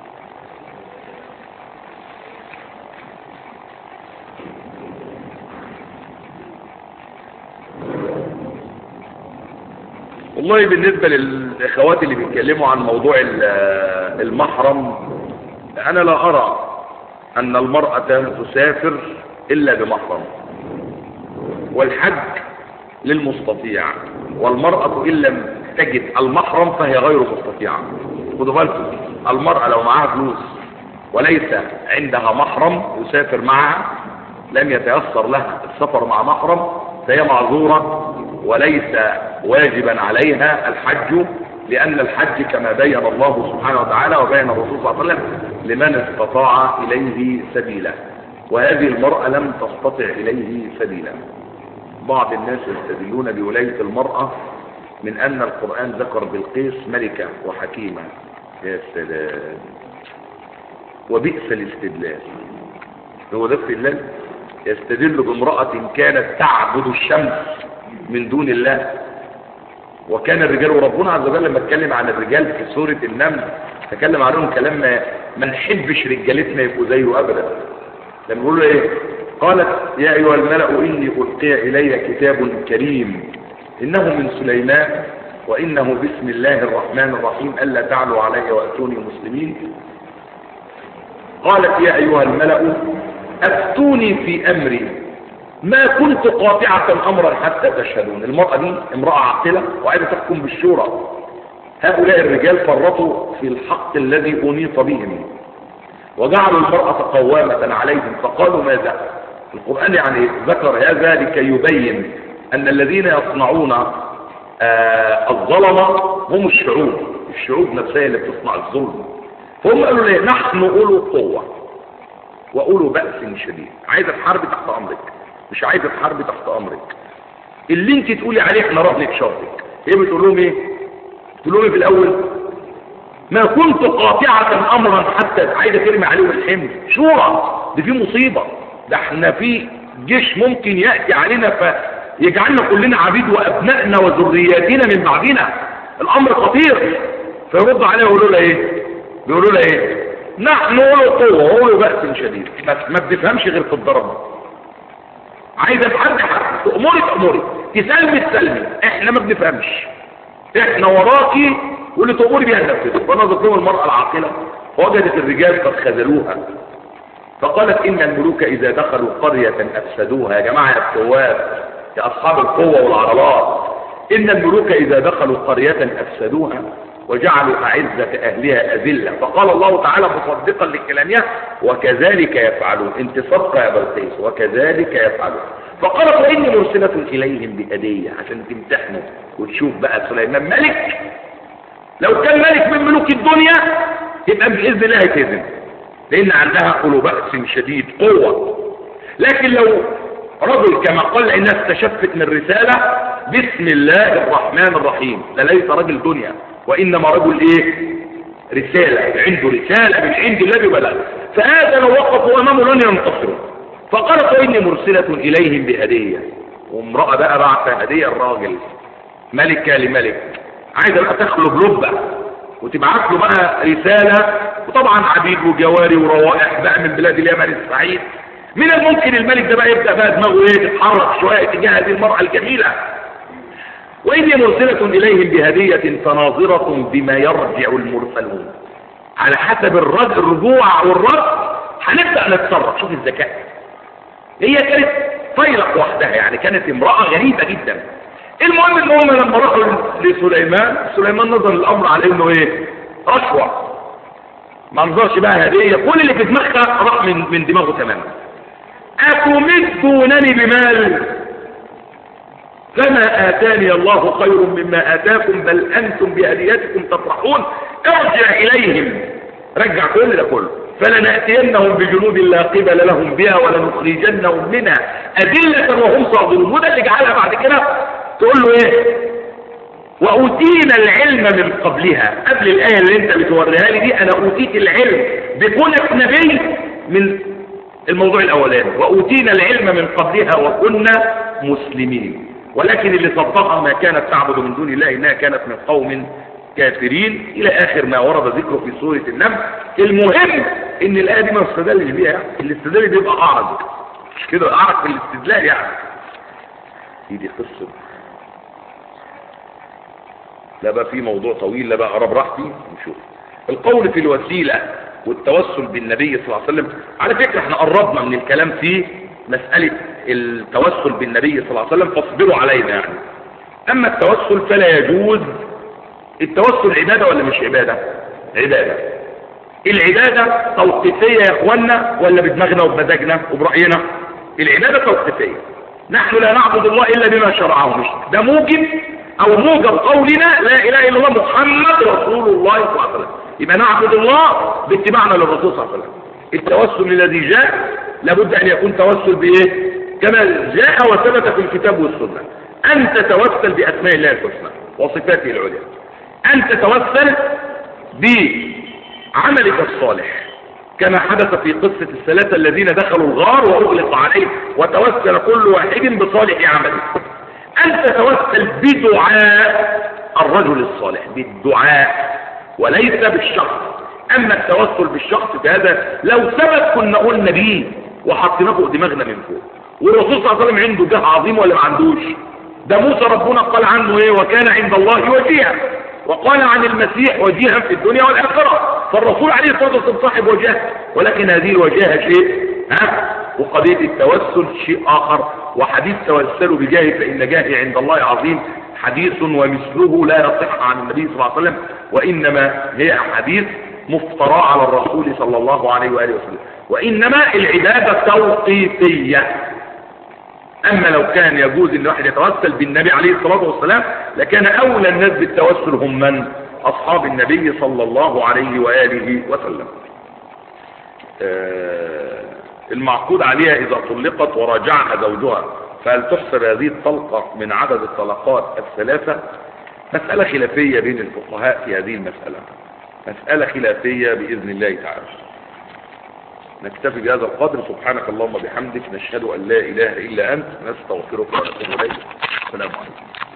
والله بالنسبة للإخوات اللي بيتكلموا عن موضوع المحرم أنا لا أرى أن المرأة تسافر إلا بمحرم والحج للمستطيع والمرأة إن لم تجد المحرم فهي غير مستطيعة خدوا بالكم المرأة لو معاها فلوس وليس عندها محرم يسافر معها لم يتيسر لها السفر مع محرم فهي معذورة وليس واجبا عليها الحج لأن الحج كما بين الله سبحانه وتعالى وبين الرسول صلى الله عليه وسلم لمن استطاع إليه سبيلا وهذه المرأة لم تستطع إليه سبيلا بعض الناس يستدلون بولاية المرأة من أن القرآن ذكر بالقيس ملكة وحكيمة يا سلام وبئس الاستدلال هو ده استدلال يستدل بامرأة كانت تعبد الشمس من دون الله وكان الرجال وربنا عز وجل لما اتكلم عن الرجال في سورة النمل تكلم عنهم كلام ما, ما نحبش رجالتنا يبقوا زيه ابدا لما بيقولوا ايه قالت يا ايها الملأ اني القي الي كتاب كريم انه من سليمان وانه بسم الله الرحمن الرحيم الا تعلوا علي واتوني مسلمين قالت يا ايها الملأ افتوني في امري ما كنت قاطعة امرا حتى تشهدون المرأة دي امرأة عاقلة وعايزة تحكم بالشورى هؤلاء الرجال فرطوا في الحق الذي انيط بهم وجعلوا المرأة قوامة عليهم فقالوا ماذا القرآن يعني ذكر هذا لكي يبين ان الذين يصنعون آه الظلمة هم الشعوب الشعوب نفسها اللي بتصنع الظلم فهم قالوا ليه نحن اولو قوة واولو بأس شديد عايزة تحاربي تحت امرك مش عايزة تحاربي تحت امرك اللي انت تقولي عليه احنا رهنك شرطك هي بتقول لهم ايه بتقول لهم ايه في الاول ما كنت قاطعة امرا حتى عايزة ترمي عليهم الحمل شورى دي في مصيبة ده احنا في جيش ممكن يأتي علينا فيجعلنا كلنا عبيد وابنائنا وذرياتنا من بعدنا الامر خطير فيرد عليها ويقولوا لها ايه بيقولوا لها ايه نحن اولو قوة واولو بأس شديد بس ما بتفهمش غير في الضرب عايزة تحدي حد تأمري تأمري تسلمي تسلمي احنا ما بنفهمش احنا وراكي واللي تأمري بيها ننفذه فنظرت لهم المرأة العاقلة وجدت الرجال قد خذلوها فقالت ان الملوك اذا دخلوا قرية افسدوها يا جماعة يا الثواب يا اصحاب القوة والعضلات ان الملوك اذا دخلوا قرية افسدوها وجعلوا أعزة أهلها أذلة فقال الله تعالى مصدقا لكلامها وكذلك يفعلون انت صدقة يا بلقيس وكذلك يفعلون فقالت وإني مرسلة إليهم بهدية عشان تمتحنوا وتشوف بقى سليمان ملك لو كان ملك من ملوك الدنيا يبقى بإذن الله هيتهزم لأن عندها قلوب بأس شديد قوة لكن لو رجل كما قال إنها استشفت من رسالة بسم الله الرحمن الرحيم ده ليس رجل دنيا وإنما رجل إيه رسالة عنده رسالة من عند الله ببلغ فهذا لو وقفوا أمامه لن ينتصروا فقالت وإني مرسلة إليهم بهدية وامرأة بقى بعث هدية الراجل ملكة لملك عايزة بقى تخلب لبة وتبعت له بقى رسالة وطبعا عبيد وجواري وروائح بقى من بلاد اليمن السعيد من الممكن الملك ده بقى يبدأ بقى دماغه ايه تتحرك شوية تجاه هذه المرأة الجميلة وإني مرسلة إليهم بهدية فناظرة بما يرجع المرسلون على حسب الرد الرجوع والرد هنبدأ نتصرف شوف الذكاء هي كانت فيلق وحدها يعني كانت امرأة غريبة جدا المهم ان هم لما راحوا لسليمان سليمان نظر الامر على انه ايه رشوة ما نظرش بقى هدية كل اللي في دماغها راح من, من دماغه تماما أتمدونني بمال فما آتاني الله خير مما آتاكم بل أنتم بهديتكم تفرحون ارجع إليهم رجع كل ده كله فلنأتينهم بجنود لا قبل لهم بها ولنخرجنهم منها أذلة وهم صاغرون وده اللي جعلها بعد كده تقول له ايه وأوتينا العلم من قبلها قبل الآية اللي انت بتوريها لي دي أنا أوتيت العلم بكونك نبي من الموضوع الأولاني وأوتينا العلم من قبلها وكنا مسلمين ولكن اللي صدقها ما كانت تعبد من دون الله إنها كانت من قوم كافرين إلى آخر ما ورد ذكره في سورة النمل المهم إن الآية دي ما استدلش بيها يعني. الاستدلال بيبقى أعرض مش كده أعرض في الاستدلال يعني دي دي قصة لا بقى في موضوع طويل لا بقى أقرب راحتي نشوف القول في الوسيلة والتوسل بالنبي صلى الله عليه وسلم على فكرة احنا قربنا من الكلام في مسألة التوسل بالنبي صلى الله عليه وسلم فاصبروا علينا يعني اما التوسل فلا يجوز التوسل عبادة ولا مش عبادة عبادة العبادة توقيفية يا اخوانا ولا بدماغنا وبمزاجنا وبرأينا العبادة توقيفية نحن لا نعبد الله الا بما شرعه مش ده موجب او موجب قولنا لا اله الا الله محمد رسول الله صلى الله عليه وسلم يبقى نعبد الله باتباعنا للرسول صلى الله عليه وسلم التوسل الذي جاء لابد ان يكون توسل بايه كما جاء وثبت في الكتاب والسنة ان تتوسل باسماء الله الحسنى وصفاته العليا ان تتوسل بعملك الصالح كما حدث في قصة الثلاثة الذين دخلوا الغار وأغلق عليهم وتوسل كل واحد بصالح عمله أن تتوسل بدعاء الرجل الصالح بالدعاء وليس بالشخص أما التوسل بالشخص فهذا لو ثبت كنا قلنا بيه وحطيناه فوق دماغنا من فوق والرسول صلى الله عليه وسلم عنده جاه عظيم ولا ما عندوش ده موسى ربنا قال عنه ايه وكان عند الله وجيها وقال عن المسيح وجيها في الدنيا والآخرة فالرسول عليه الصلاة والسلام صاحب وجاه ولكن هذه الوجاهة شيء ها وقضية التوسل شيء آخر وحديث توسلوا بجاهه فإن جاهي عند الله عظيم حديث ومثله لا يصح عن النبي صلى الله عليه وسلم وإنما هي حديث مفترى على الرسول صلى الله عليه وآله وسلم وإنما العبادة توقيفية أما لو كان يجوز أن واحد يتوسل بالنبي عليه الصلاة والسلام لكان أولى الناس بالتوسل هم من أصحاب النبي صلى الله عليه وآله وسلم آه المعقود عليها إذا طلقت وراجعها زوجها فهل تحسب هذه الطلقة من عدد الطلقات الثلاثة مسألة خلافية بين الفقهاء في هذه المسألة مسألة خلافية بإذن الله تعالى نكتفي بهذا القدر سبحانك اللهم وبحمدك نشهد أن لا إله إلا أنت نستغفرك ونتوب إليك السلام عليكم